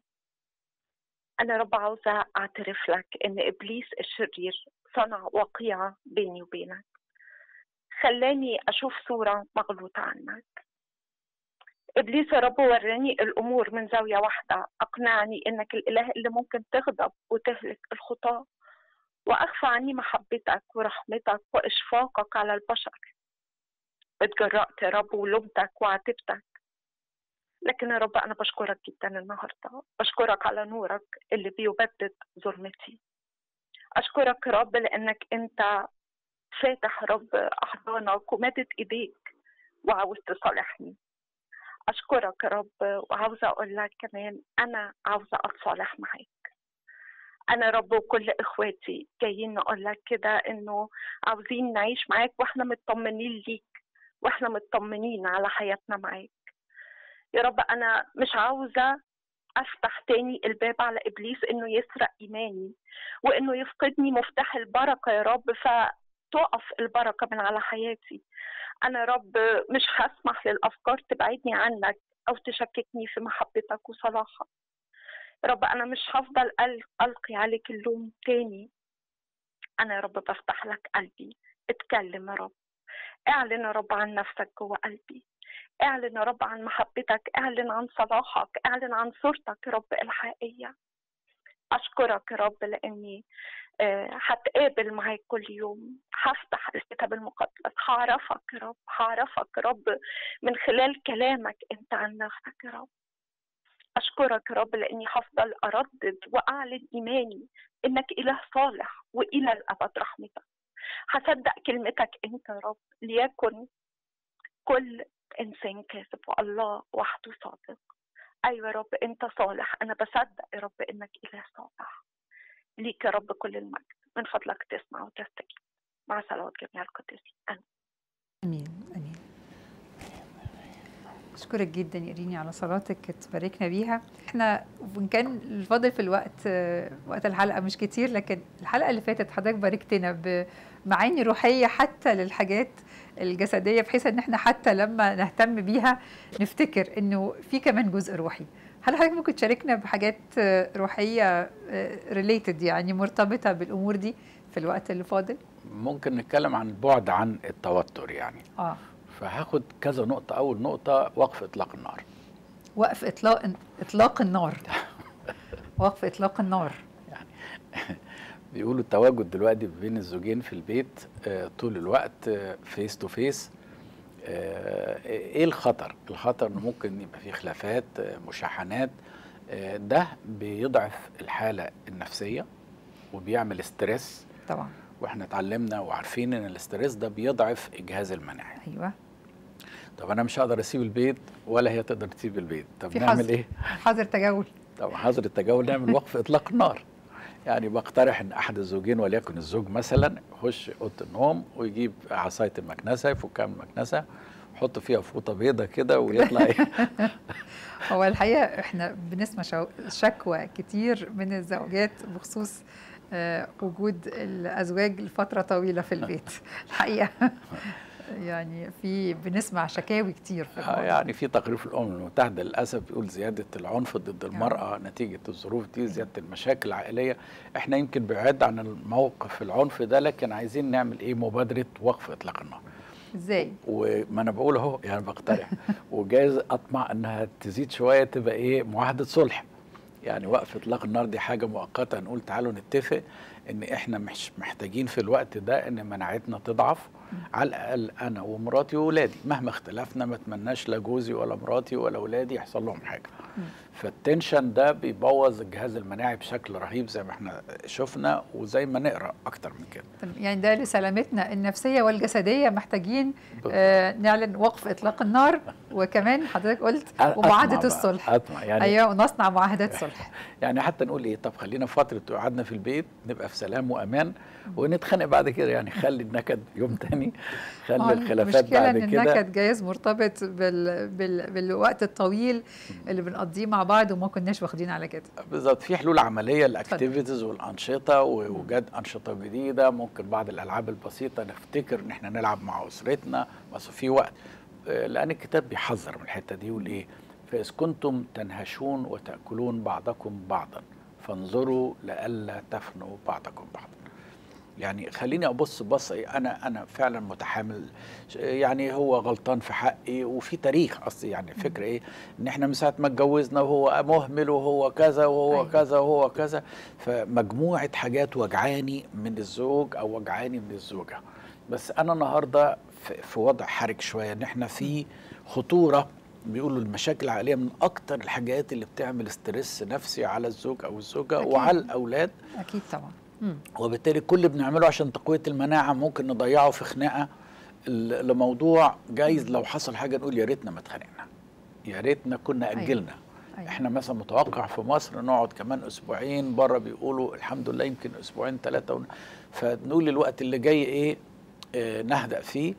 انا يا رب عاوزه اعترف لك ان ابليس الشرير صنع وقيعه بيني وبينك خلاني أشوف صورة مغلوطة عنك إبليس يا رب وراني الأمور من زاوية واحدة أقنعني إنك الإله اللي ممكن تغضب وتهلك الخطاة وأخفى عني محبتك ورحمتك وإشفاقك على البشر اتجرأت يا رب ولومتك وعاتبتك لكن يا رب أنا بشكرك جدا النهاردة بشكرك على نورك اللي بيبدد ظلمتي أشكرك يا رب لأنك أنت فاتح رب أحضانك ومادت إيديك وعاوز تصالحني أشكرك يا رب وعاوزة أقول لك كمان أنا عاوزة أتصالح معاك أنا يا رب وكل إخواتي جايين نقول لك كده إنه عاوزين نعيش معاك وإحنا مطمنين ليك وإحنا مطمنين على حياتنا معاك يا رب أنا مش عاوزة أفتح تاني الباب على إبليس إنه يسرق إيماني وإنه يفقدني مفتاح البركة يا رب ف تقف البركة من على حياتي أنا يا رب مش هسمح للأفكار تبعدني عنك أو تشككني في محبتك وصلاحك يا رب أنا مش هفضل أل- ألقي عليك اللوم تاني أنا يا رب بفتح لك قلبي اتكلم يا رب اعلن يا رب عن نفسك جوه قلبي اعلن يا رب عن محبتك اعلن عن صلاحك اعلن عن صورتك يا رب الحقيقية أشكرك يا رب لأني آه، هتقابل معاك كل يوم هفتح الكتاب المقدس هعرفك يا رب هعرفك يا رب من خلال كلامك انت عن نفسك يا رب أشكرك يا رب لأني هفضل أردد وأعلن إيماني إنك إله صالح وإلى الأبد رحمتك هصدق كلمتك أنت يا رب ليكن كل إنسان كاذب والله وحده صادق أيوة يا رب أنت صالح أنا بصدق يا رب إنك إله صالح ليك يا رب كل المجد من فضلك تسمع وتستجيب مع صلوات جميع القديسين آمين امين امين اشكرك جدا يا ريني على صلاتك تباركنا بيها احنا وان كان الفاضل في الوقت آه، وقت الحلقه مش كتير لكن الحلقه اللي فاتت حضرتك باركتنا بمعاني روحيه حتى للحاجات الجسديه بحيث ان احنا حتى لما نهتم بيها نفتكر انه في كمان جزء روحي هل حضرتك ممكن تشاركنا بحاجات آه، روحيه ريليتد يعني مرتبطه بالامور دي في الوقت اللي فاضل ممكن نتكلم عن البعد عن التوتر يعني اه فهاخد كذا نقطة أول نقطة وقف إطلاق النار وقف اطلاق اطلاق النار وقف اطلاق النار بيقولوا التواجد دلوقتي بين الزوجين في البيت آه، طول الوقت فيس تو فيس ايه الخطر الخطر انه ممكن يبقى فيه خلافات آه، مشاحنات آه، ده بيضعف الحالة النفسية وبيعمل ستريس طبعا واحنا اتعلمنا وعارفين ان الاسترس ده بيضعف الجهاز المناعي ايوه طب انا مش هقدر اسيب البيت ولا هي تقدر تسيب البيت طب في نعمل حظر. ايه حظر تجول طب حظر التجول نعمل وقف اطلاق النار يعني بقترح ان احد الزوجين وليكن الزوج مثلا يخش اوضه النوم ويجيب عصايه المكنسه يفكها من المكنسه يحط فيها فوطه بيضه كده ويطلع ايه هو الحقيقه احنا بنسمع شو- شكوى كتير من الزوجات بخصوص آه، وجود الازواج لفتره طويله في البيت الحقيقه يعني في بنسمع شكاوي كتير في آه، الموضوع. يعني في تقرير في الامم المتحده للاسف بيقول زياده العنف ضد المراه نتيجه الظروف دي زياده المشاكل العائليه احنا يمكن بعاد عن الموقف العنف ده لكن عايزين نعمل ايه مبادره وقف اطلاق النار ازاي وما انا بقول اهو يعني بقترح وجايز اطمع انها تزيد شويه تبقى ايه معاهده صلح يعني وقف اطلاق النار دي حاجه مؤقته نقول تعالوا نتفق ان احنا مش محتاجين في الوقت ده ان مناعتنا تضعف على الاقل انا ومراتي واولادي مهما اختلفنا ما اتمناش لا جوزي ولا مراتي ولا اولادي يحصل لهم حاجه فالتنشن ده بيبوظ الجهاز المناعي بشكل رهيب زي ما احنا شفنا وزي ما نقرا اكتر من كده طب يعني ده لسلامتنا النفسيه والجسديه محتاجين آه نعلن وقف اطلاق النار وكمان حضرتك قلت أطمع ومعاهده بقى، الصلح اطمع يعني ايوه ونصنع معاهدات صلح يعني حتى نقول ايه طب خلينا في فتره قعدنا في البيت نبقى في سلام وامان ونتخانق بعد كده يعني خلي النكد يوم تاني خلي الخلافات المشكلة بعد ان كده النكد جايز مرتبط بال... بال... بالوقت الطويل اللي بنقضيه مع بعض وما كناش واخدين على كده بالظبط في حلول عمليه الاكتيفيتيز والانشطه ووجاد انشطه جديده ممكن بعض الالعاب البسيطه نفتكر ان احنا نلعب مع اسرتنا بس في وقت آه، لان الكتاب بيحذر من الحته دي يقول ايه فاذ كنتم تنهشون وتاكلون بعضكم بعضا فانظروا لئلا تفنوا بعضكم بعضا يعني خليني ابص بص إيه، انا انا فعلا متحامل ش- يعني هو غلطان في حقي وفي تاريخ اصلي يعني الفكره ايه ان احنا من ساعه ما اتجوزنا وهو مهمل وهو كذا وهو أيوة. أيوة. كذا وهو كذا فمجموعه حاجات وجعاني من الزوج او وجعاني من الزوجه بس انا النهارده في, في وضع حرج شويه ان احنا في خطوره بيقولوا المشاكل العائليه من اكتر الحاجات اللي بتعمل ستريس نفسي على الزوج او الزوجه أكيد. وعلى الاولاد اكيد طبعا مم. وبالتالي كل اللي بنعمله عشان تقويه المناعه ممكن نضيعه في خناقه ل- لموضوع جايز لو حصل حاجه نقول يا ريتنا ما اتخانقنا يا ريتنا كنا أيوة. اجلنا أيوة. احنا مثلا متوقع في مصر نقعد كمان اسبوعين بره بيقولوا الحمد لله يمكن اسبوعين ثلاثه ون... فنقول الوقت اللي جاي ايه آه نهدأ فيه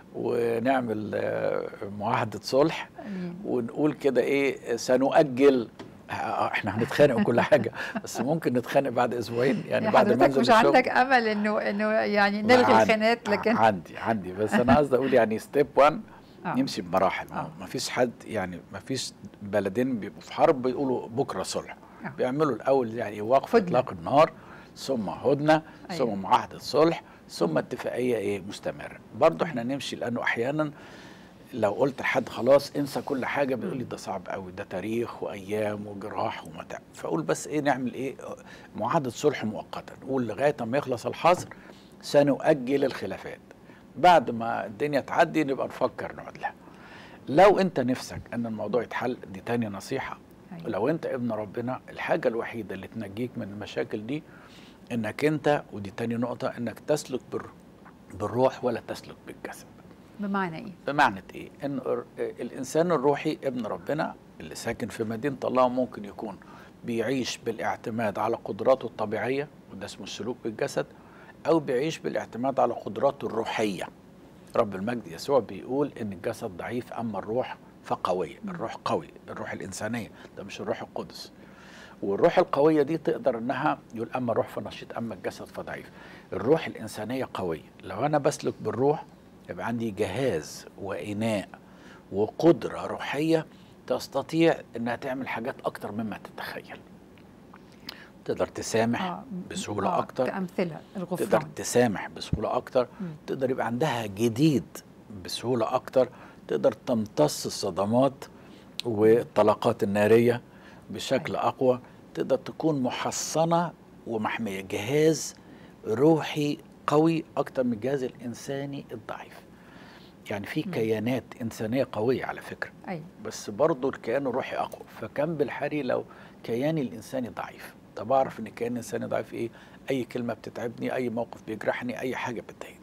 ونعمل آه معاهده صلح أمين. ونقول كده ايه سنؤجل آه، احنا هنتخانق وكل حاجه بس ممكن نتخانق بعد اسبوعين يعني يعني بعد ما حضرتك انزل مش الشغل. عندك امل انه انه يعني لا، نلغي عندي- الخناقات لكن عندي عندي بس انا قصدي اقول يعني ستيب 1 آه. نمشي بمراحل آه. ما فيش حد يعني ما فيش بلدين بيبقوا في حرب بيقولوا بكره صلح آه. بيعملوا الاول يعني وقف هدنة. اطلاق النار ثم هدنه أيوة. ثم معاهده صلح ثم اتفاقيه ايه مستمره برضه احنا نمشي لانه احيانا لو قلت لحد خلاص انسى كل حاجه بيقول لي ده صعب قوي ده تاريخ وايام وجراح ومتاع فاقول بس ايه نعمل ايه معاهده صلح مؤقتا نقول لغايه ما يخلص الحظر سنؤجل الخلافات بعد ما الدنيا تعدي نبقى نفكر نقعد لها لو انت نفسك ان الموضوع يتحل دي تاني نصيحه أيوة. لو انت ابن ربنا الحاجه الوحيده اللي تنجيك من المشاكل دي انك انت ودي تاني نقطه انك تسلك بال- بالروح ولا تسلك بالجسد بمعنى ايه بمعنى ايه ان الر- الانسان الروحي ابن ربنا اللي ساكن في مدينه الله ممكن يكون بيعيش بالاعتماد على قدراته الطبيعيه وده اسمه السلوك بالجسد او بيعيش بالاعتماد على قدراته الروحيه رب المجد يسوع بيقول ان الجسد ضعيف اما الروح فقويه الروح قوي الروح الانسانيه ده مش الروح القدس والروح القوية دي تقدر انها يقول اما الروح فنشيط اما الجسد فضعيف الروح الانسانية قوية لو انا بسلك بالروح يبقى عندي جهاز واناء وقدرة روحية تستطيع انها تعمل حاجات اكتر مما تتخيل تقدر تسامح آه، بسهولة آه، اكتر كامثله تقدر الغفران تسامح بسهولة أكتر مم. تقدر يبقى عندها جديد بسهولة أكتر تقدر تمتص الصدمات والطلقات النارية بشكل أقوى تقدر تكون محصنة ومحمية جهاز روحي قوي أكتر من الجهاز الإنساني الضعيف يعني في مم. كيانات إنسانية قوية على فكرة ايوه بس برضه الكيان الروحي اقوى فكان بالحري لو كياني الانساني ضعيف طب اعرف ان كيان الانساني ضعيف ايه اي كلمه بتتعبني اي موقف بيجرحني اي حاجه بتضايقني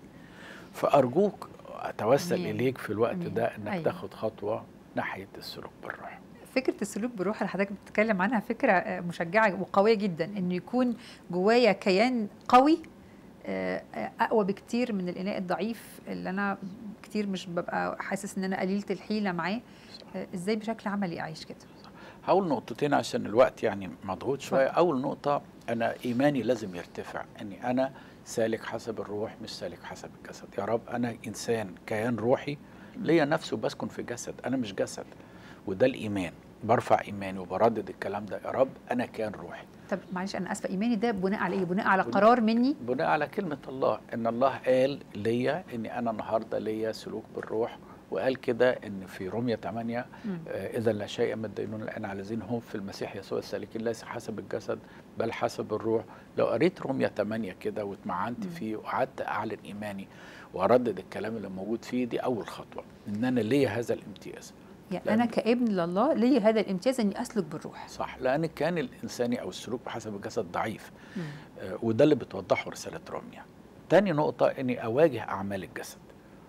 فارجوك اتوسل أمين. اليك في الوقت أمين. ده انك أيوة. تاخد خطوه ناحيه السلوك بالروح فكره السلوك بروح اللي حضرتك بتتكلم عنها فكره آه، مشجعه وقويه جدا انه يكون جوايا كيان قوي آه، آه، اقوى بكتير من الاناء الضعيف اللي انا كتير مش ببقى حاسس ان انا قليله الحيله معاه آه، ازاي بشكل عملي اعيش كده هقول نقطتين عشان الوقت يعني مضغوط شويه اتفضل. اول نقطه انا ايماني لازم يرتفع اني انا سالك حسب الروح مش سالك حسب الجسد يا رب انا انسان كيان روحي ليا نفسه بسكن في جسد انا مش جسد وده الايمان برفع ايماني وبردد الكلام ده يا رب انا كيان روحي طب معلش انا اسفه ايماني ده بناء على ايه بناء على بناء- قرار مني بناء على كلمة الله إن الله قال ليا إني أنا النهاردة ليا سلوك بالروح وقال كده إن في رومية 8 مم. آه، إذا لا شيء من الدينون الآن على الذين هم في المسيح يسوع السالكين ليس حسب الجسد بل حسب الروح لو قريت رومية 8 كده واتمعنت مم. فيه وقعدت أعلن إيماني وأردد الكلام اللي موجود فيه دي أول خطوة إن أنا ليا هذا الامتياز يعني لأن- انا كابن لله لي هذا الامتياز اني اسلك بالروح صح لأن كان الإنساني أو السلوك بحسب الجسد ضعيف مم. آه، وده اللي بتوضحه رسالة روميا تاني نقطة إني أواجه أعمال الجسد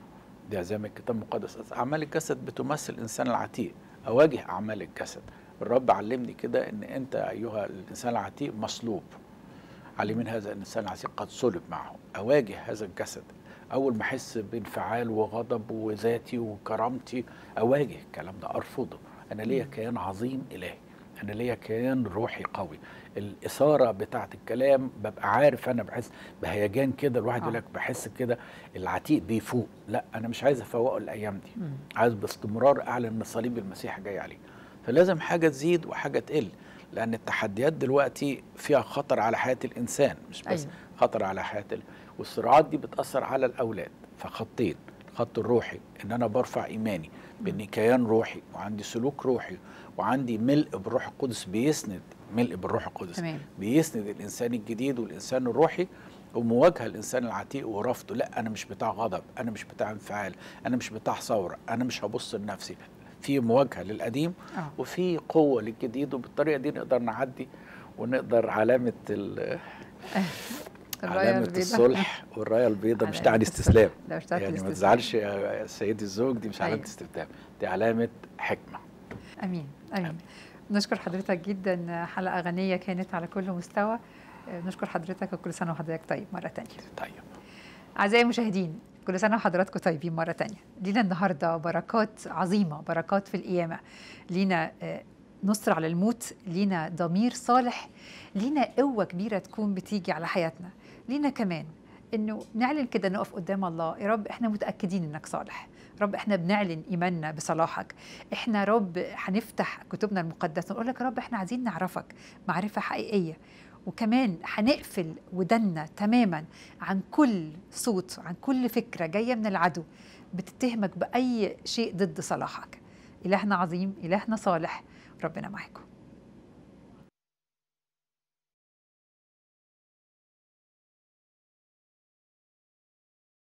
ده زي ما الكتاب المقدس أعمال الجسد بتمثل الإنسان العتيق أواجه أعمال الجسد الرب علمني كده إن أنت أيها الإنسان العتيق مصلوب علمين هذا الإنسان العتيق قد صلب معه أواجه هذا الجسد أول ما أحس بانفعال وغضب وذاتي وكرامتي أواجه الكلام ده أرفضه أنا ليا كيان عظيم إلهي أنا ليا كيان روحي قوي الإثارة بتاعت الكلام ببقى عارف أنا بحس بهيجان كده الواحد يقول آه. لك بحس كده العتيق بيفوق لا أنا مش عايز أفوقه الأيام دي مم. عايز باستمرار أعلن إن صليب المسيح جاي عليه فلازم حاجة تزيد وحاجة تقل لأن التحديات دلوقتي فيها خطر على حياة الإنسان مش بس أيوة. خطر على حياة ال... والصراعات دي بتأثر على الأولاد فخطين الخط الروحي إن أنا برفع إيماني بإني كيان روحي وعندي سلوك روحي وعندي ملء بالروح القدس بيسند ملء بالروح القدس تمام بيسند الانسان الجديد والانسان الروحي ومواجهه الانسان العتيق ورفضه لا انا مش بتاع غضب انا مش بتاع انفعال انا مش بتاع ثوره انا مش هبص لنفسي في مواجهه للقديم اه وفي قوه للجديد وبالطريقه دي نقدر نعدي ونقدر علامه ال- الراية علامه البيضاء. الصلح والرايه البيضاء مش علامة تعني استسلام لا مش بتاعت يعني ما الاستسلام. تزعلش يا سيدي الزوج دي مش علامه أيوة. استسلام دي علامه حكمه امين امين نشكر حضرتك جدا حلقه غنيه كانت على كل مستوى آه، نشكر حضرتك وكل سنه وحضرتك طيب مره تانية طيب أعزائي المشاهدين كل سنة وحضراتكم طيبين مرة تانية لينا النهاردة بركات عظيمة بركات في القيامة لينا آه، نصر على الموت لينا ضمير صالح لينا قوة كبيرة تكون بتيجي على حياتنا لينا كمان انه نعلن كده نقف قدام الله يا رب احنا متاكدين انك صالح رب احنا بنعلن ايماننا بصلاحك احنا رب هنفتح كتبنا المقدسه ونقول لك يا رب احنا عايزين نعرفك معرفه حقيقيه وكمان هنقفل ودنا تماما عن كل صوت عن كل فكره جايه من العدو بتتهمك باي شيء ضد صلاحك الهنا عظيم الهنا صالح ربنا معاكم